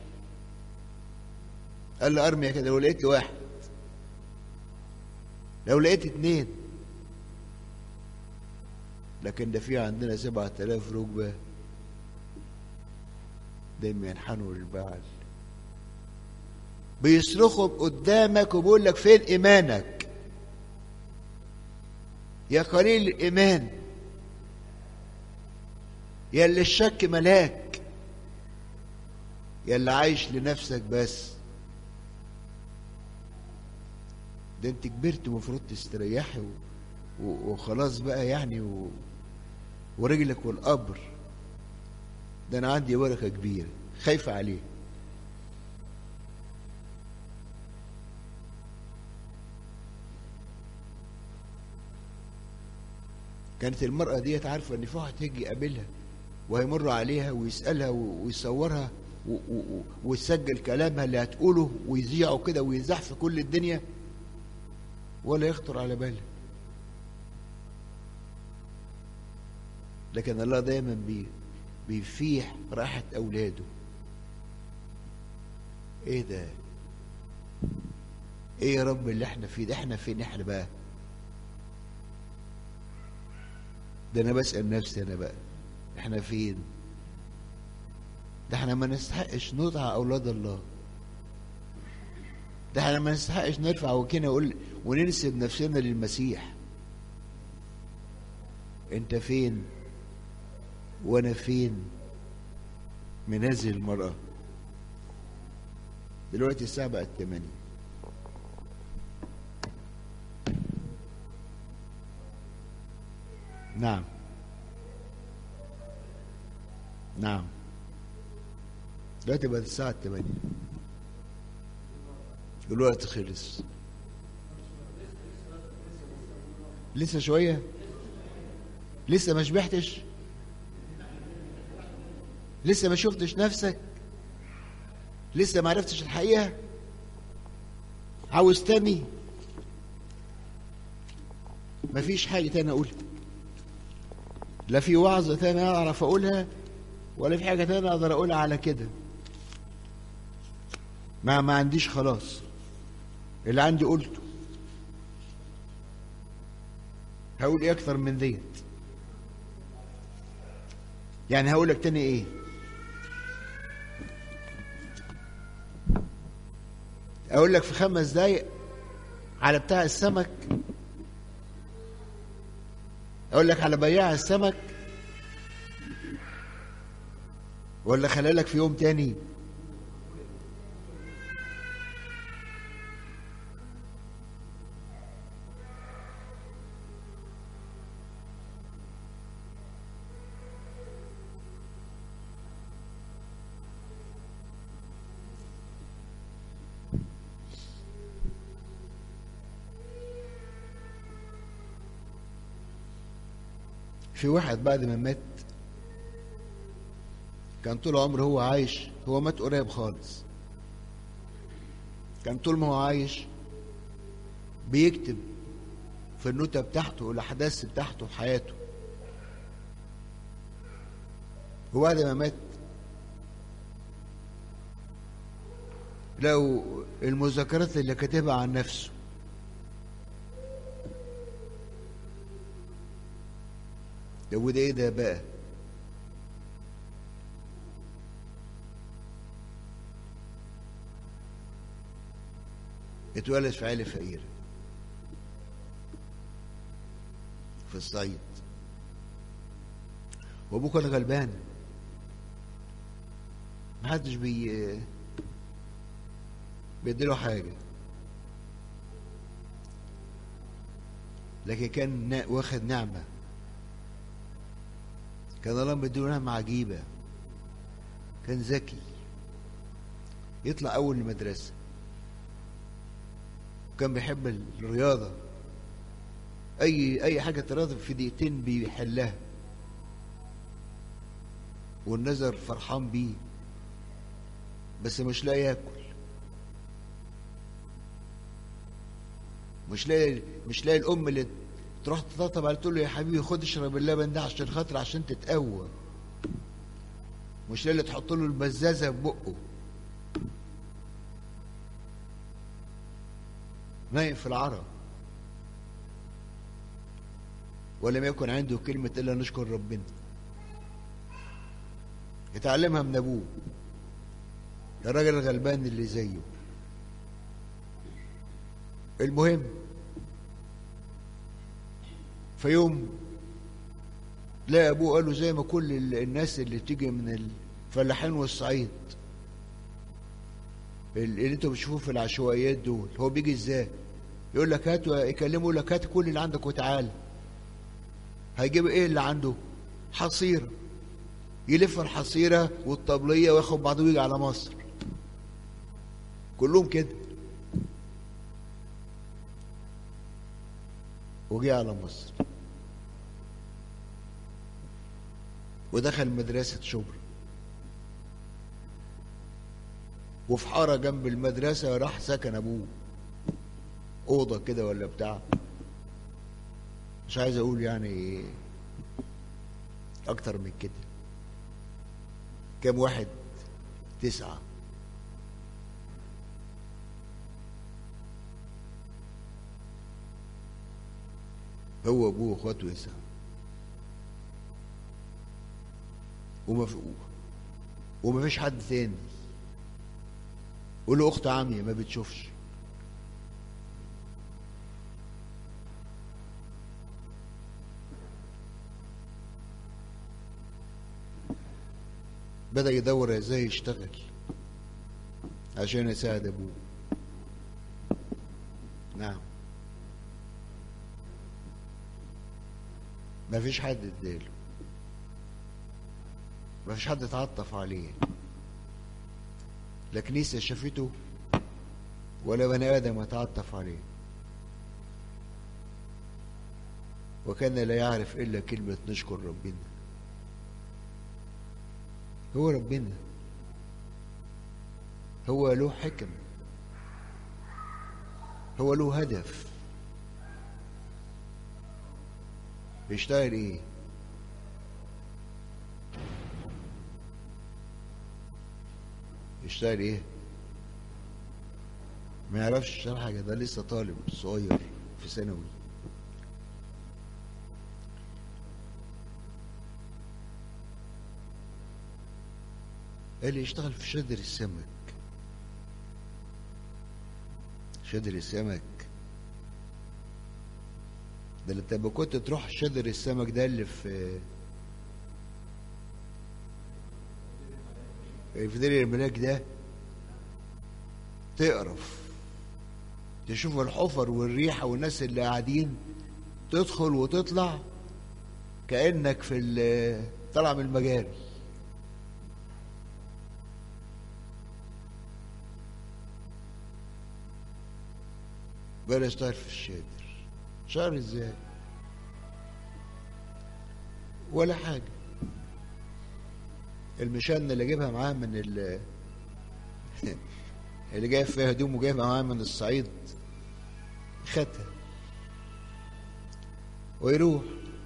Speaker 1: قال له ارمي كده لو لقيت واحد لو لقيت اتنين لكن ده في عندنا سبعة آلاف ركبة دايما ينحنوا للبعل بيصرخوا قدامك وبيقول لك فين ايمانك يا قليل الايمان يا اللي الشك ملاك يا اللي عايش لنفسك بس ده انت كبرت ومفروض تستريحي و... و... وخلاص بقى يعني و... ورجلك والقبر ده انا عندي ورقه كبيره خايفه عليه كانت المرأة ديت عارفة إن في واحد هيجي يقابلها وهيمر عليها ويسألها ويصورها ويسجل كلامها اللي هتقوله ويذيعه كده ويذاع في كل الدنيا ولا يخطر على بالها لكن الله دايما بي بيفيح راحة أولاده إيه ده؟ إيه يا رب اللي إحنا فيه ده؟ إحنا فين إحنا بقى؟ ده انا بسأل نفسي انا بقى احنا فين ده احنا ما نستحقش نطع اولاد الله ده احنا ما نستحقش نرفع وكنا نقول وننسب نفسنا للمسيح انت فين وانا فين من هذه المرأة دلوقتي الساعة بقت 8 نعم نعم دلوقتي بقت الساعة 8 الوقت خلص لسه شوية لسه ما شبعتش لسه ما شفتش نفسك لسه ما عرفتش الحقيقة عاوز تاني مفيش حاجة تاني أقولها لا في وعظة تاني أعرف أقولها ولا في حاجة تانية أقدر أقولها على كده ما ما عنديش خلاص اللي عندي قلته هقول ايه اكتر من ديت يعني هقول لك تاني ايه اقول لك في خمس دقايق على بتاع السمك اقول لك على بياع السمك ولا خلالك في يوم تاني في واحد بعد ما مات كان طول عمره هو عايش هو مات قريب خالص كان طول ما هو عايش بيكتب في النوتة بتاعته الأحداث بتاعته في حياته وبعد ما مات لو المذكرات اللي كاتبها عن نفسه ده وده ايه ده بقى اتولد في عيلة فقيرة في الصعيد وابوه كان غلبان محدش بي بيديله حاجة لكن كان واخد نعمة كان الله مديله نعمة عجيبة كان ذكي يطلع أول المدرسة وكان بيحب الرياضة أي أي حاجة رياضة في دقيقتين بيحلها والنظر فرحان بيه بس مش لاقي ياكل مش لاقي مش لاقي الام اللي تروح تطبطب عليه تقول له يا حبيبي خد اشرب اللبن ده عشان خاطر عشان تتقوى مش لاقي اللي تحط له البزازه في بقه نايم في العرب ولم يكن عنده كلمة إلا نشكر ربنا اتعلمها من أبوه الراجل الغلبان اللي زيه المهم في يوم لقى ابوه قال له زي ما كل ال- الناس اللي بتيجي من الفلاحين والصعيد ال- اللي انتوا بتشوفوه في العشوائيات دول هو بيجي ازاي يقول لك هات يكلمه يقول لك هات كل اللي عندك وتعالى هيجيب ايه اللي عنده حصيره يلف الحصيره والطبليه وياخد بعضه ويجي على مصر كلهم كده وجي على مصر ودخل مدرسة شبرا وفي حارة جنب المدرسة راح سكن أبوه أوضة كده ولا بتاع مش عايز أقول يعني أكتر من كده كام واحد تسعة هو أبوه وأخواته يسعة وما في وما فيش حد تاني قول له اخت عمي ما بتشوفش بدأ يدور ازاي يشتغل عشان يساعد ابوه نعم ما فيش حد اداله ما فيش حد اتعطف عليه لا كنيسة شافته ولا بني آدم اتعطف عليه وكان لا يعرف إلا كلمة نشكر ربنا هو ربنا هو له حكم هو له هدف بيشتغل ايه يشتغل ايه ما يعرفش يشتغل حاجه ده لسه طالب صغير في ثانوي قال لي يشتغل في شادر السمك شادر السمك ده انت لما كنت تروح شادر السمك ده اللي في في دير الملاك ده تقرف تشوف الحفر والريحة والناس اللي قاعدين تدخل وتطلع كأنك في ال- طالع من المجاري بقى اشتغل في الشادر شهر ازاي ولا حاجة المشان اللي جايبها معاه من ال اللي جايب فيها هدوم وجايبها معاه من الصعيد خدها ويروح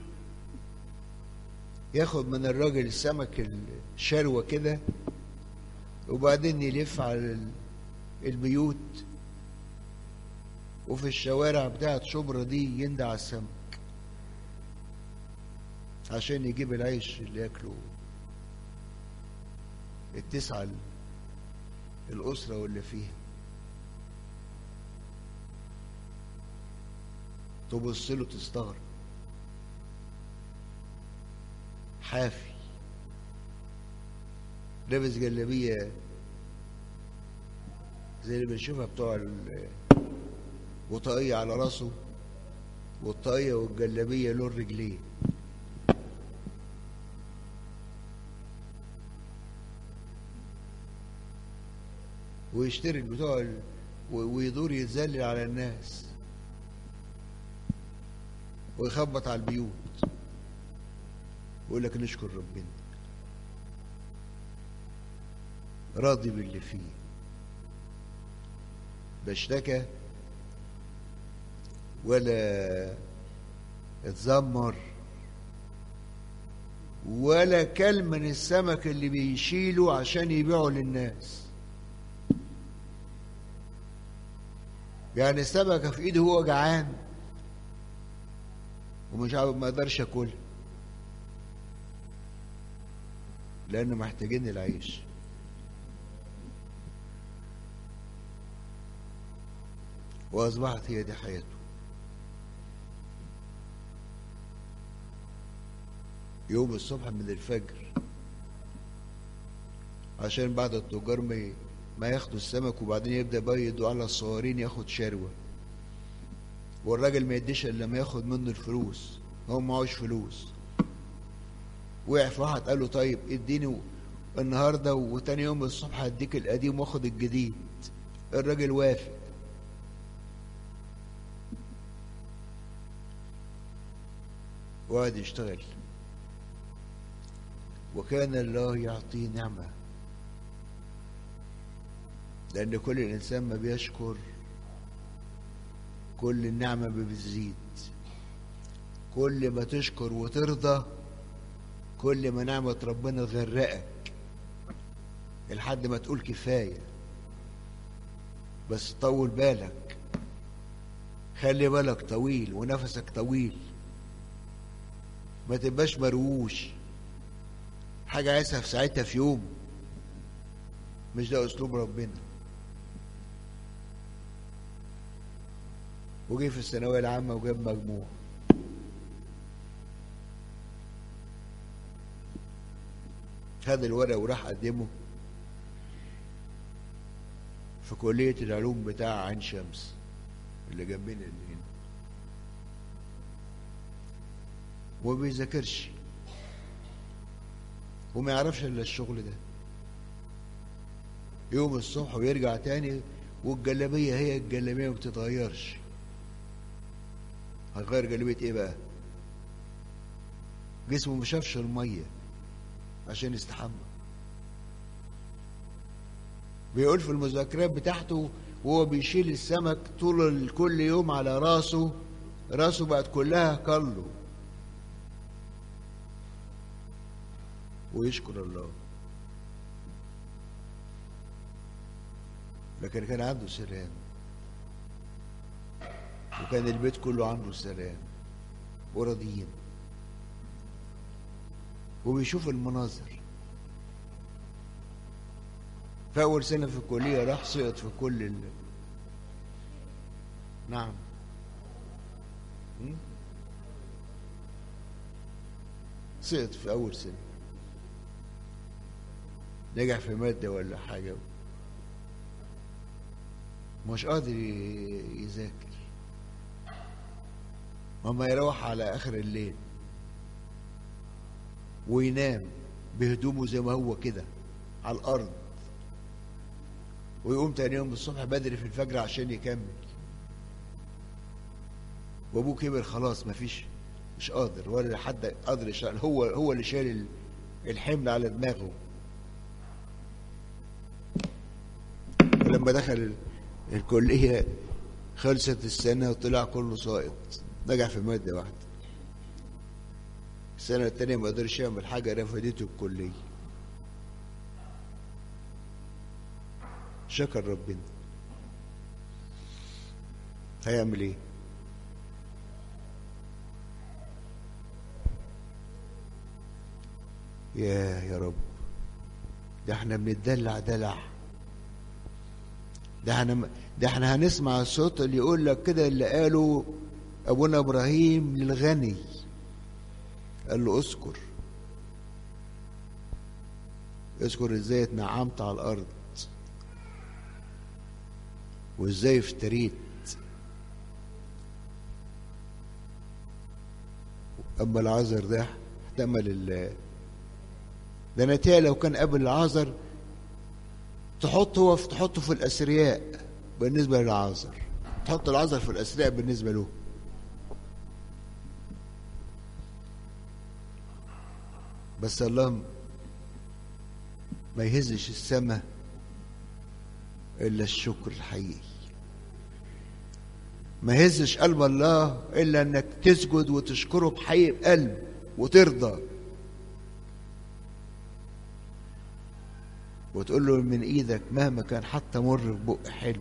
Speaker 1: ياخد من الراجل السمك الشروة كده وبعدين يلف على ال- البيوت وفي الشوارع بتاعت شبرا دي يندع على السمك عشان يجيب العيش اللي ياكله التسعة ال- الأسرة واللي فيها تبص له تستغرب حافي لابس جلابية زي اللي بنشوفها بتوع ال- وطاقية على راسه والطاقية والجلابية له رجليه ويشتري البتوع ال- ويدور يتذلل على الناس ويخبط على البيوت ويقول لك نشكر ربنا راضي باللي فيه لا اشتكى ولا اتذمر ولا كل من السمك اللي بيشيله عشان يبيعه للناس يعني السمكة في ايده هو جعان ومش عارف ما اقدرش اكلها لان محتاجين العيش واصبحت هي دي حياته يوم الصبح من الفجر عشان بعد التجار ما ما ياخدوا السمك وبعدين يبدا بقى يدوا على الصغيرين ياخد شروه والراجل ما يديش الا لما ياخد منه الفلوس هو معهوش فلوس وقع في واحد قال له طيب اديني النهارده وتاني يوم الصبح هديك القديم واخد الجديد الراجل وافق وقعد يشتغل وكان الله يعطيه نعمة لأن كل الإنسان ما بيشكر كل النعمة بتزيد كل ما تشكر وترضى كل ما نعمة ربنا تغرقك لحد ما تقول كفاية بس طول بالك خلي بالك طويل ونفسك طويل ما تبقاش مرووش حاجة عايزها في ساعتها في يوم مش ده أسلوب ربنا وجي في الثانوية العامة وجاب مجموع خد الورق وراح قدمه في كلية العلوم بتاع عين شمس اللي جنبنا اللي هنا وما بيذاكرش وما يعرفش الا الشغل ده يوم الصبح ويرجع تاني والجلابية هي الجلابية ما بتتغيرش هيغير جلابية ايه بقى جسمه ما شافش المية عشان يستحمى بيقول في المذكرات بتاعته وهو بيشيل السمك طول كل يوم على راسه راسه بقت كلها كله ويشكر الله لكن كان عنده سلام وكان البيت كله عنده سلام وراضيين وبيشوف المناظر في أول سنة في الكلية راح سقط في كل ال... نعم م? سقط في أول سنة نجح في مادة ولا حاجة مش قادر يذاكر ماما يروح على آخر الليل وينام بهدومه زي ما هو كده على الأرض ويقوم تاني يوم الصبح بدري في الفجر عشان يكمل وابوه كبر خلاص مفيش مش قادر ولا حد قادر يشتغل هو هو اللي شايل الحمل على دماغه ولما دخل الكلية خلصت السنة وطلع كله ساقط نجح في مادة واحدة السنة التانية ما قدرش يعمل حاجة رفضته الكلية شكر ربنا هيعمل ايه يا يا رب ده احنا بنتدلع دلع ده احنا ده احنا هنسمع الصوت اللي يقول لك كده اللي قاله ابونا ابراهيم للغني قال له اذكر اذكر ازاي اتنعمت على الارض وازاي افتريت اما العذر ده احتمل ال ده انا لو كان قبل العذر تحط هو في تحطه في الاثرياء بالنسبة للعازر تحط العازر في الأثناء بالنسبة له بس الله ما يهزش السماء إلا الشكر الحقيقي ما يهزش قلب الله إلا إنك تسجد وتشكره بحقيقي بقلب وترضى وتقول له من ايدك مهما كان حتى مر في بق حلو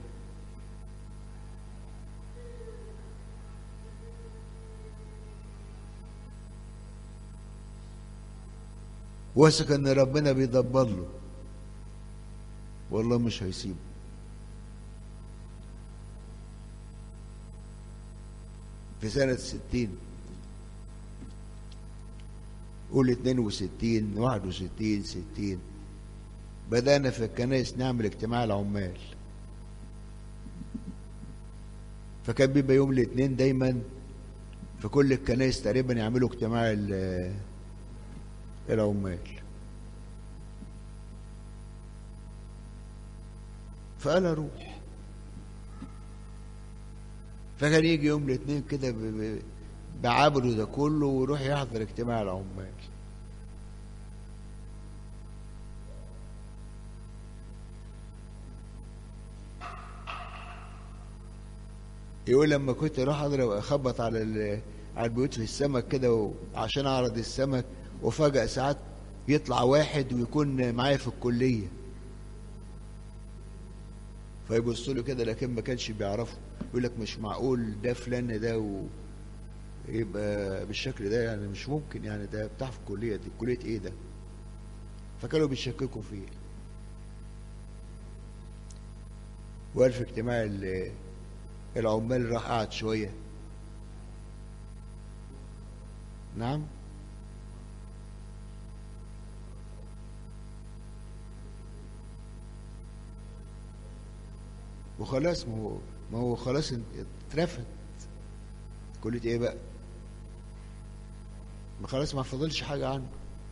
Speaker 1: واثق ان ربنا بيدبر له والله مش هيسيبه في سنة ستين قول اتنين وستين واحد وستين ستين بدأنا في الكنائس نعمل اجتماع العمال فكان بيبقى يوم الاثنين دايما في كل الكنائس تقريبا يعملوا اجتماع العمال فقال اروح فكان يجي يوم الاثنين كده بعبره ده كله ويروح يحضر اجتماع العمال يقول لما كنت اروح اضرب اخبط على على البيوت في السمك كده عشان اعرض السمك وفجأة ساعات يطلع واحد ويكون معايا في الكلية فيبصوا له كده لكن ما كانش بيعرفه يقول لك مش معقول ده فلان ده ويبقى بالشكل ده يعني مش ممكن يعني ده بتاع في الكلية دي كلية ايه ده فكانوا بيشككوا فيه وقال في اجتماع العمال راح قعد شوية نعم وخلاص ما هو ما هو خلاص اترفد كلية ايه بقى ما خلاص ما فضلش حاجة عنه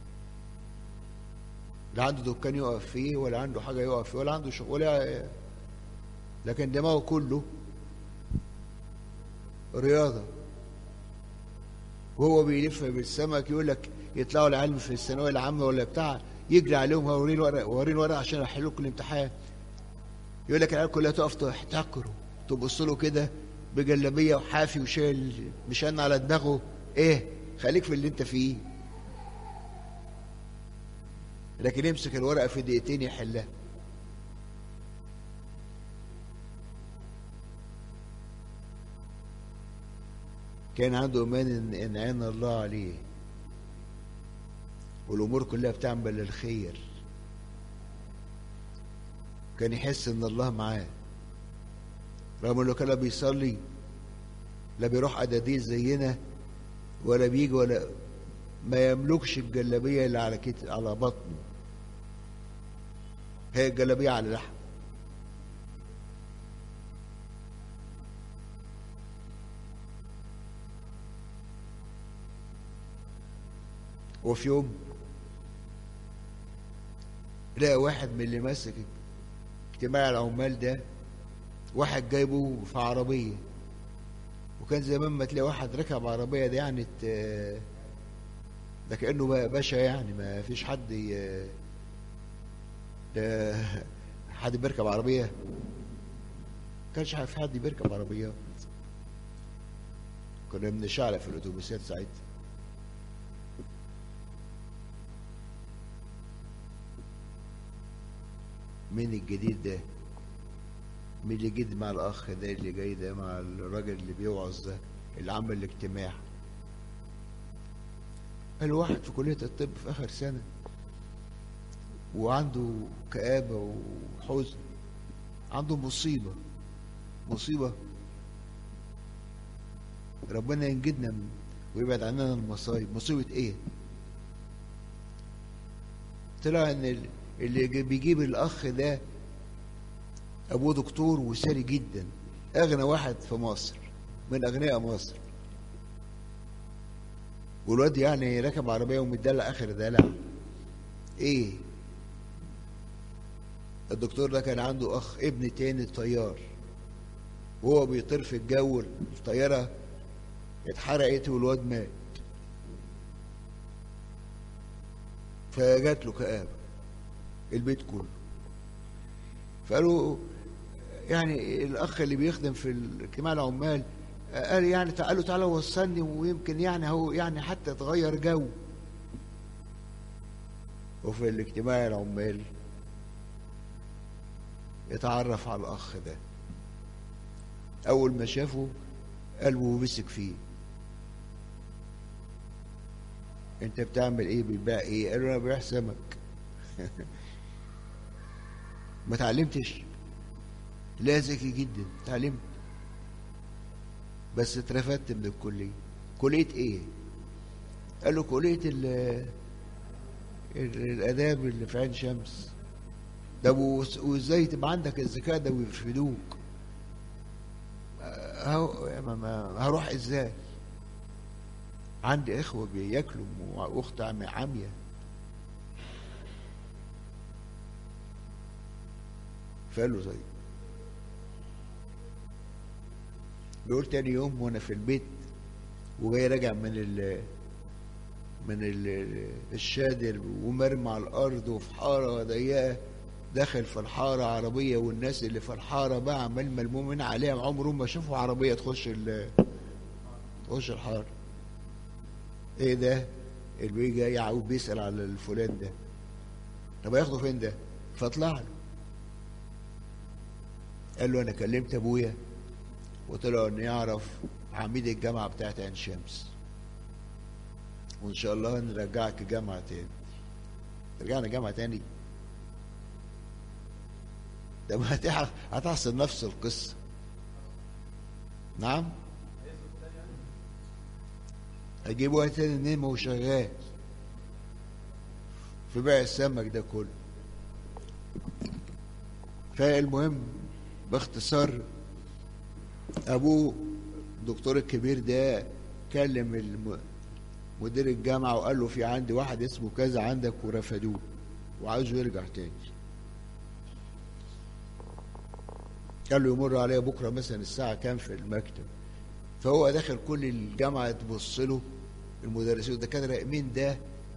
Speaker 1: لا عنده دكان يقف فيه ولا عنده حاجة يقف فيه ولا عنده شغل ولا لكن دماغه كله رياضة وهو بيلف بالسمك يقول لك يطلعوا العلم في الثانوية العامة ولا بتاع يجري عليهم وريني الورق وريني الورق عشان احل لكم الامتحان يقول لك العيال كلها تقف تحتقره تبص له كده بجلابيه وحافي وشايل مشان على دماغه ايه خليك في اللي انت فيه لكن يمسك الورقه في دقيقتين يحلها كان عنده ايمان ان ان عين الله عليه والامور كلها بتعمل للخير كان يحس ان الله معاه رغم انه كان بيصلي لا بيروح اداديل زينا ولا بيجي ولا ما يملكش الجلابيه اللي على كت... على بطنه هي الجلابيه على لحم وفي يوم لقى واحد من اللي ماسك اجتماع العمال ده واحد جايبه في عربية وكان زمان ما تلاقي واحد ركب عربية ده يعني ده كأنه بقى باشا يعني ما فيش حد ي... ده حد بيركب عربية كانش في حد بيركب عربيات كنا بنشعلق في الأتوبيسات ساعتها مين الجديد ده مين اللي جديد مع الاخ ده اللي جاي ده مع الراجل اللي بيوعظ ده اللي عمل الاجتماع الواحد في كلية الطب في آخر سنة وعنده كآبة وحزن عنده مصيبة مصيبة ربنا ينجدنا ويبعد عننا المصايب مصيبة ايه طلع ان اللي بيجيب الاخ ده ابوه دكتور وثري جدا اغنى واحد في مصر من اغنياء مصر والواد يعني راكب عربيه ومتدلع اخر دلع ايه الدكتور ده كان عنده اخ ابن تاني طيار وهو بيطير في الجو الطياره اتحرقت والواد مات فجات له كآبة البيت كله فقالوا يعني الأخ اللي بيخدم في اجتماع العمال قال يعني تعالوا تعالوا وصلني ويمكن يعني هو يعني حتى تغير جو وفي الاجتماع العمال اتعرف على الأخ ده أول ما شافه قلبه مسك فيه انت بتعمل ايه بتبيع ايه قالوا انا ببيع سمك ما اتعلمتش لا ذكي جدا اتعلمت بس اترفدت من الكليه كليه ايه قال له كليه ال الاداب اللي في عين شمس ده وازاي تبقى عندك الذكاء ده ويرفدوك هروح ازاي عندي اخوه بياكلوا واخت عمية فقال له طيب بيقول تاني يوم وانا في البيت وجاي راجع من ال من ال الشادر ومرمى على الارض وفي حاره ضيقه دخل في الحاره عربيه والناس اللي في الحاره بقى عمال ملمومين عليها عمرهم ما شافوا عربيه تخش تخش الحاره ايه ده اللي بيجي جاي يعقوب بيسال على الفلان ده طب هياخده فين ده فاطلع له قال له انا كلمت ابويا وقلت له انه يعرف عميد الجامعه بتاعت عين شمس وان شاء الله نرجعك جامعه تاني رجعنا جامعه تاني ده ما هتحصل نفس القصه نعم اجيب واحد تاني منين ما هو شغال في بيع السمك ده كله فالمهم باختصار ابوه الدكتور الكبير ده كلم مدير الجامعه وقال له في عندي واحد اسمه كذا عندك ورفدوه وعاوزه يرجع تاني قال له يمر عليا بكره مثلا الساعه كام في المكتب فهو داخل كل الجامعه تبص له المدرسين والدكاتره مين ده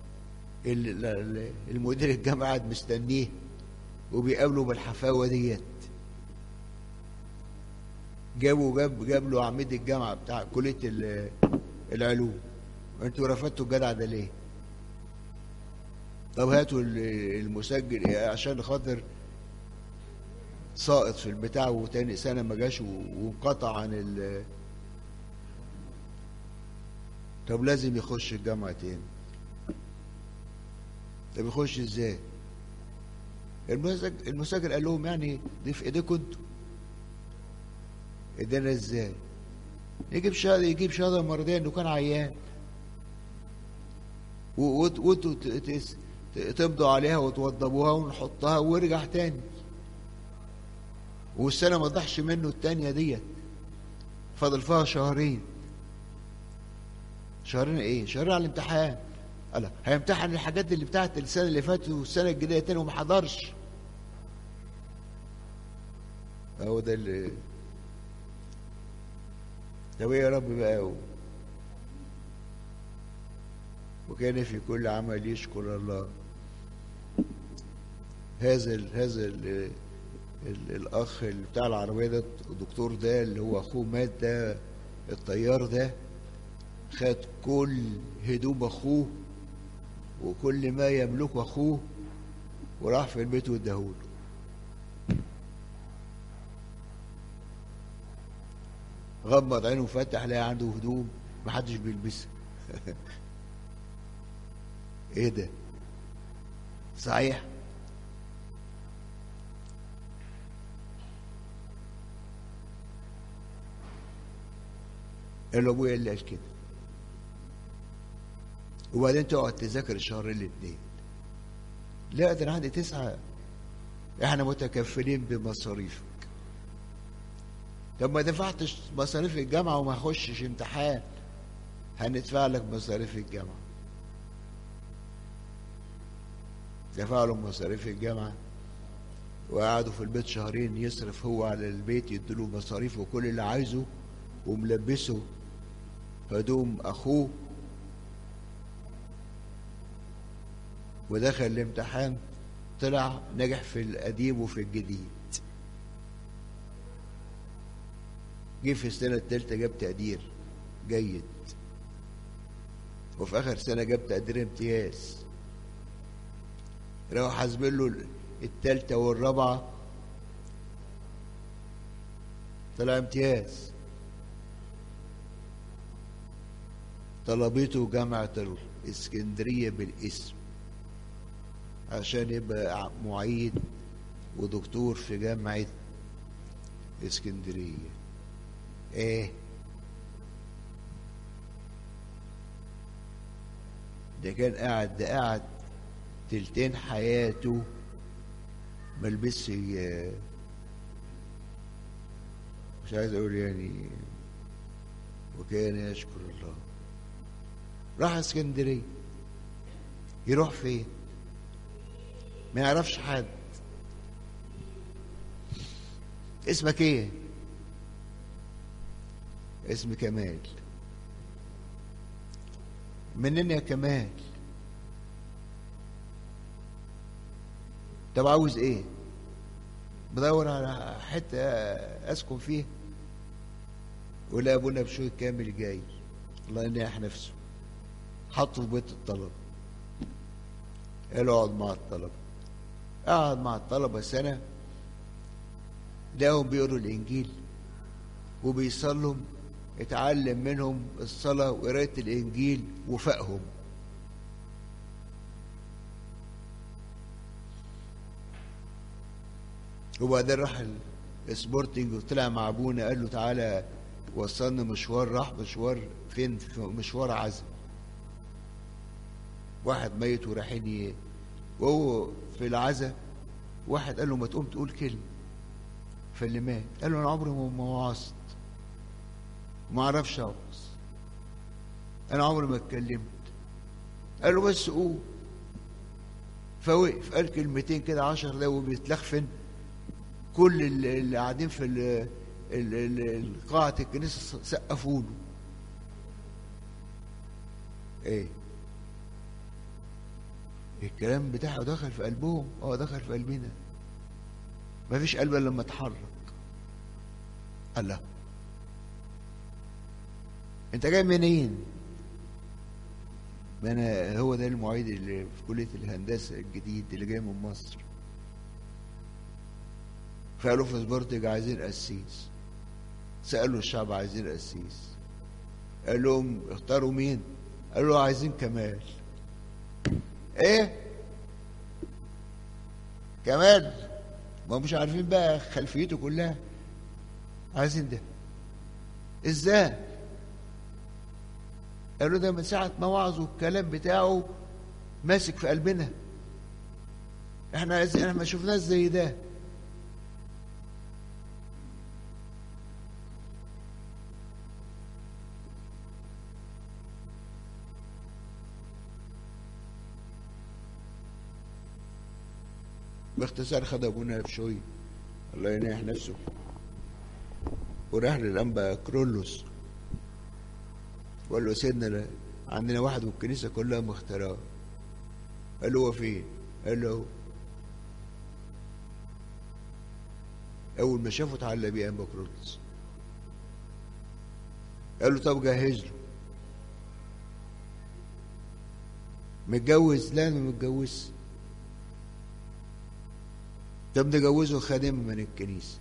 Speaker 1: المدير الجامعه قاعد مستنيه وبيقابله بالحفاوه ديت جابوا جاب جاب له عميد الجامعه بتاع كليه العلوم انتوا رفضتوا الجدع ده ليه؟ طب هاتوا المسجل عشان خاطر ساقط في البتاع وتاني سنه ما جاش وانقطع عن ال طب لازم يخش الجامعه تاني طب يخش ازاي؟ المسجل المسجل قال لهم يعني دي في ايديكم انتوا ادانا ازاي؟ يجيب شهاده يجيب شهاده مرضيه انه كان عيان وانتوا تمضوا عليها وتوضبوها ونحطها ويرجع تاني والسنه ما ضحش منه التانيه ديت فاضل فيها شهرين شهرين ايه؟ شهرين على الامتحان قال هيمتحن الحاجات اللي بتاعت السنه اللي فاتت والسنه الجديده تاني وما حضرش هو ده اللي طب ايه يا رب بقى هو وكان في كل عمل يشكر الله هذا ال هذا ال ال الاخ اللي بتاع العربيه ده الدكتور ده اللي هو اخوه مات ده الطيار ده خد كل هدوم اخوه وكل ما يملكه اخوه وراح في البيت واداهوله غمض عينه وفتح لقى عنده هدوم محدش بيلبسها ايه ده صحيح قال له ابويا اللي قال كده وبعدين تقعد تذاكر الشهرين الاثنين لا ده انا عندي تسعه احنا متكفلين بمصاريفك طب ما دفعتش مصاريف الجامعه وما اخشش امتحان هندفع لك مصاريف الجامعه دفع له مصاريف الجامعه وقعدوا في البيت شهرين يصرف هو على البيت يديله مصاريف وكل اللي عايزه وملبسه هدوم اخوه ودخل الامتحان طلع نجح في القديم وفي الجديد جه في السنة التالتة جاب تقدير جيد وفي آخر سنة جاب تقدير امتياز راحوا حاسبين له التالتة والرابعة طلع امتياز طلبته جامعة الإسكندرية بالاسم عشان يبقى معيد ودكتور في جامعة اسكندرية ايه ده كان قاعد ده قاعد تلتين حياته ملبسش مش عايز اقول يعني وكان يشكر الله راح اسكندرية يروح فين ما يعرفش حد اسمك ايه اسم كمال منين يا كمال طب عاوز ايه بدور على حته اسكن فيها ولا ابونا بشوي كامل جاي الله ينيح نفسه حطه في بيت الطلبه قال اقعد مع الطلبه قعد مع الطلبه سنه لقاهم بيقروا الانجيل وبيصلوا اتعلم منهم الصلاة وقراية الإنجيل وفقهم وبعدين راح السبورتنج وطلع مع ابونا قال له تعالى وصلنا مشوار راح مشوار فين في مشوار عزم واحد ميت ورايحين ي- وهو في العزا واحد قال له ما تقوم تقول كلمه فاللي مات قال له انا عمري ما ما وعظت ما اعرفش اوعظ انا عمري ما اتكلمت قال له بس قوم فوقف قال كلمتين كده عشر دقايق وبيتلخفن كل ال- اللي قاعدين في ال- ال- ال- قاعة الكنيسة سقفوا له ايه الكلام بتاعه دخل في قلبهم اه دخل في قلبنا مفيش قلب الا لما اتحرك الله انت جاي منين ما انا هو ده المعيد اللي في كليه الهندسه الجديد اللي جاي من مصر فقالوا في سبورتنج عايزين قسيس سالوا الشعب عايزين قسيس قال لهم اختاروا مين قالوا عايزين كمال ايه كمال ما مش عارفين بقى خلفيته كلها عايزين ده ازاي قالوا ده من ساعة ما وعظوا الكلام بتاعه ماسك في قلبنا احنا عايزين احنا ما شفناش زي ده باختصار خد ابونا بشوي الله ينيح نفسه وراح للانبا كرولوس وقال له سيدنا لا- عندنا واحد والكنيسه كلها مختاراه قال له هو فين؟ قال له هو. اول ما شافه اتعلق بيه انبا كرولوس قال له طب جهز له متجوز لا انا ما متجوزش طب نجوزه خادم من الكنيسة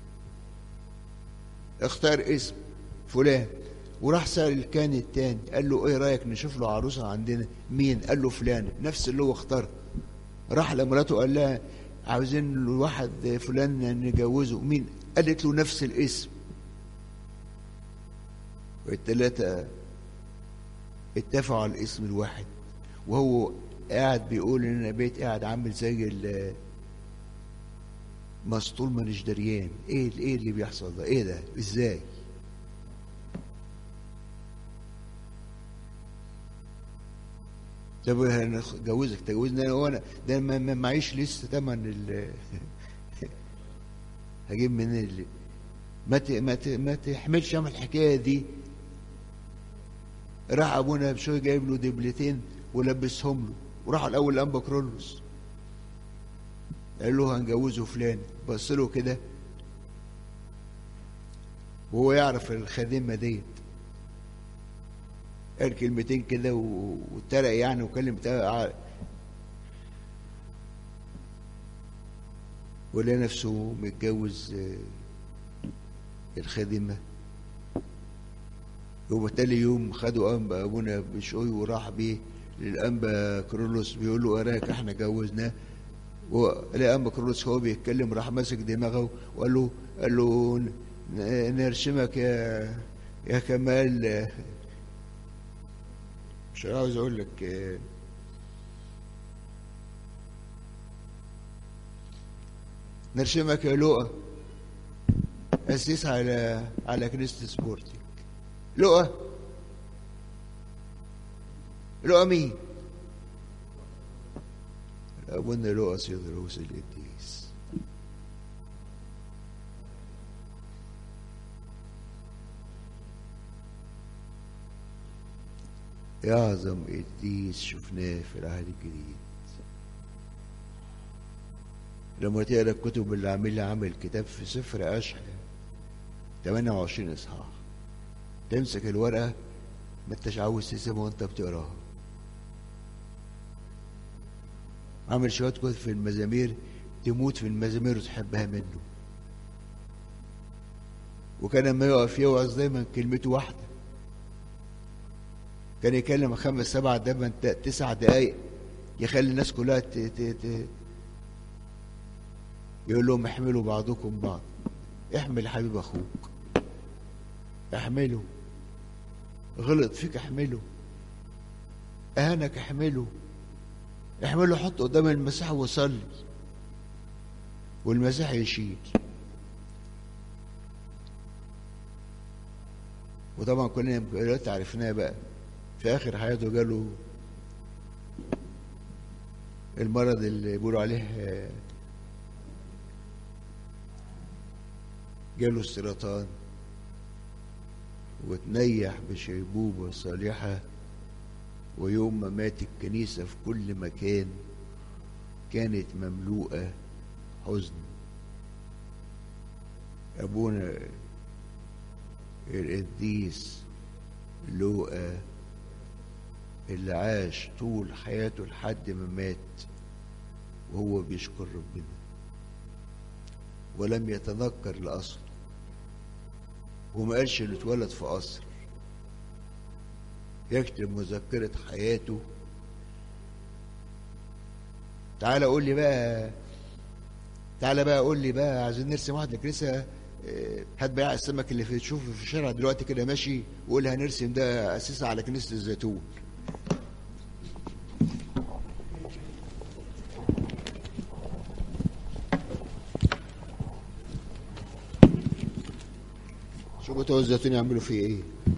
Speaker 1: اختار اسم فلان وراح سأل الكان التاني قال له ايه رأيك نشوف له عروسة عندنا مين قال له فلان نفس اللي هو اختار راح لمراته قال لها عاوزين الواحد فلان نجوزه مين قالت له نفس الاسم والتلاتة اتفقوا على الاسم الواحد وهو قاعد بيقول ان انا بقيت قاعد عامل زي ال- مسطول مانيش دريان ايه ايه اللي بيحصل ده ايه ده ازاي طب انا جوزك تجوزني انا وانا ده ما ما- معيش لسه تمن ال هجيب من اللي ما ت... ما ت... ما تحملش هم الحكايه دي راح ابونا بشوي جايب له دبلتين ولبسهم له وراح الاول لانبا كرولوس قال له هنجوزه فلان بص له كده وهو يعرف الخادمه ديت قال كلمتين كده و- واترق يعني وكلم بتاع ولقى نفسه متجوز آه، الخادمة وبالتالي يوم خدوا أنبا أبونا بشوي وراح بيه للأنبا كرولوس بيقول له أراك احنا جوزناه ولقى أنبا كرولوس هو بيتكلم راح ماسك دماغه وقال له قال له ن- نرسمك يا يا كمال آه، مش عاوز أقول لك آه، نرسمك يا لؤى أسيس على على كنيسة سبورتنج لؤى لؤى مين؟ أبونا لؤى سيد رؤوس القديس أعظم قديس شفناه في العهد الجديد لما تقرا الكتب اللي عاملها عامل كتاب في سفر أشعياء 28 إصحاح تمسك الورقة ما انتش عاوز تسيبها وانت بتقراها عامل شوية كتب في المزامير تموت في المزامير وتحبها منه وكان لما يقف يوعظ دايما كلمته واحدة كان يكلم خمس سبع دايما تسع دقايق يخلي الناس كلها ت... ت... ت... يقول لهم احملوا بعضكم بعض احمل حبيب اخوك احمله غلط فيك احمله اهانك احمله احمله حطه قدام المسيح وصلي والمسيح يشيل وطبعا كلنا دلوقتي عرفناه بقى في اخر حياته جاله المرض اللي بيقولوا عليه آه، جاله السرطان وتنيح بشيبوبة صالحة ويوم ما مات الكنيسة في كل مكان كانت مملوءة حزن أبونا القديس لوقا اللي عاش طول حياته لحد ما مات وهو بيشكر ربنا ولم يتنكر لأصله وما قالش انه اتولد في قصر يكتب مذكرة حياته تعالى قول لي بقى تعالى بقى قول لي بقى عايزين نرسم واحد لكنيسة آه، هات بقى السمك اللي في تشوفه في الشارع دلوقتي كده ماشي وقول هنرسم ده اساسا على كنيسة الزيتون شوفوا بتوع الزيتون يعملوا فيه ايه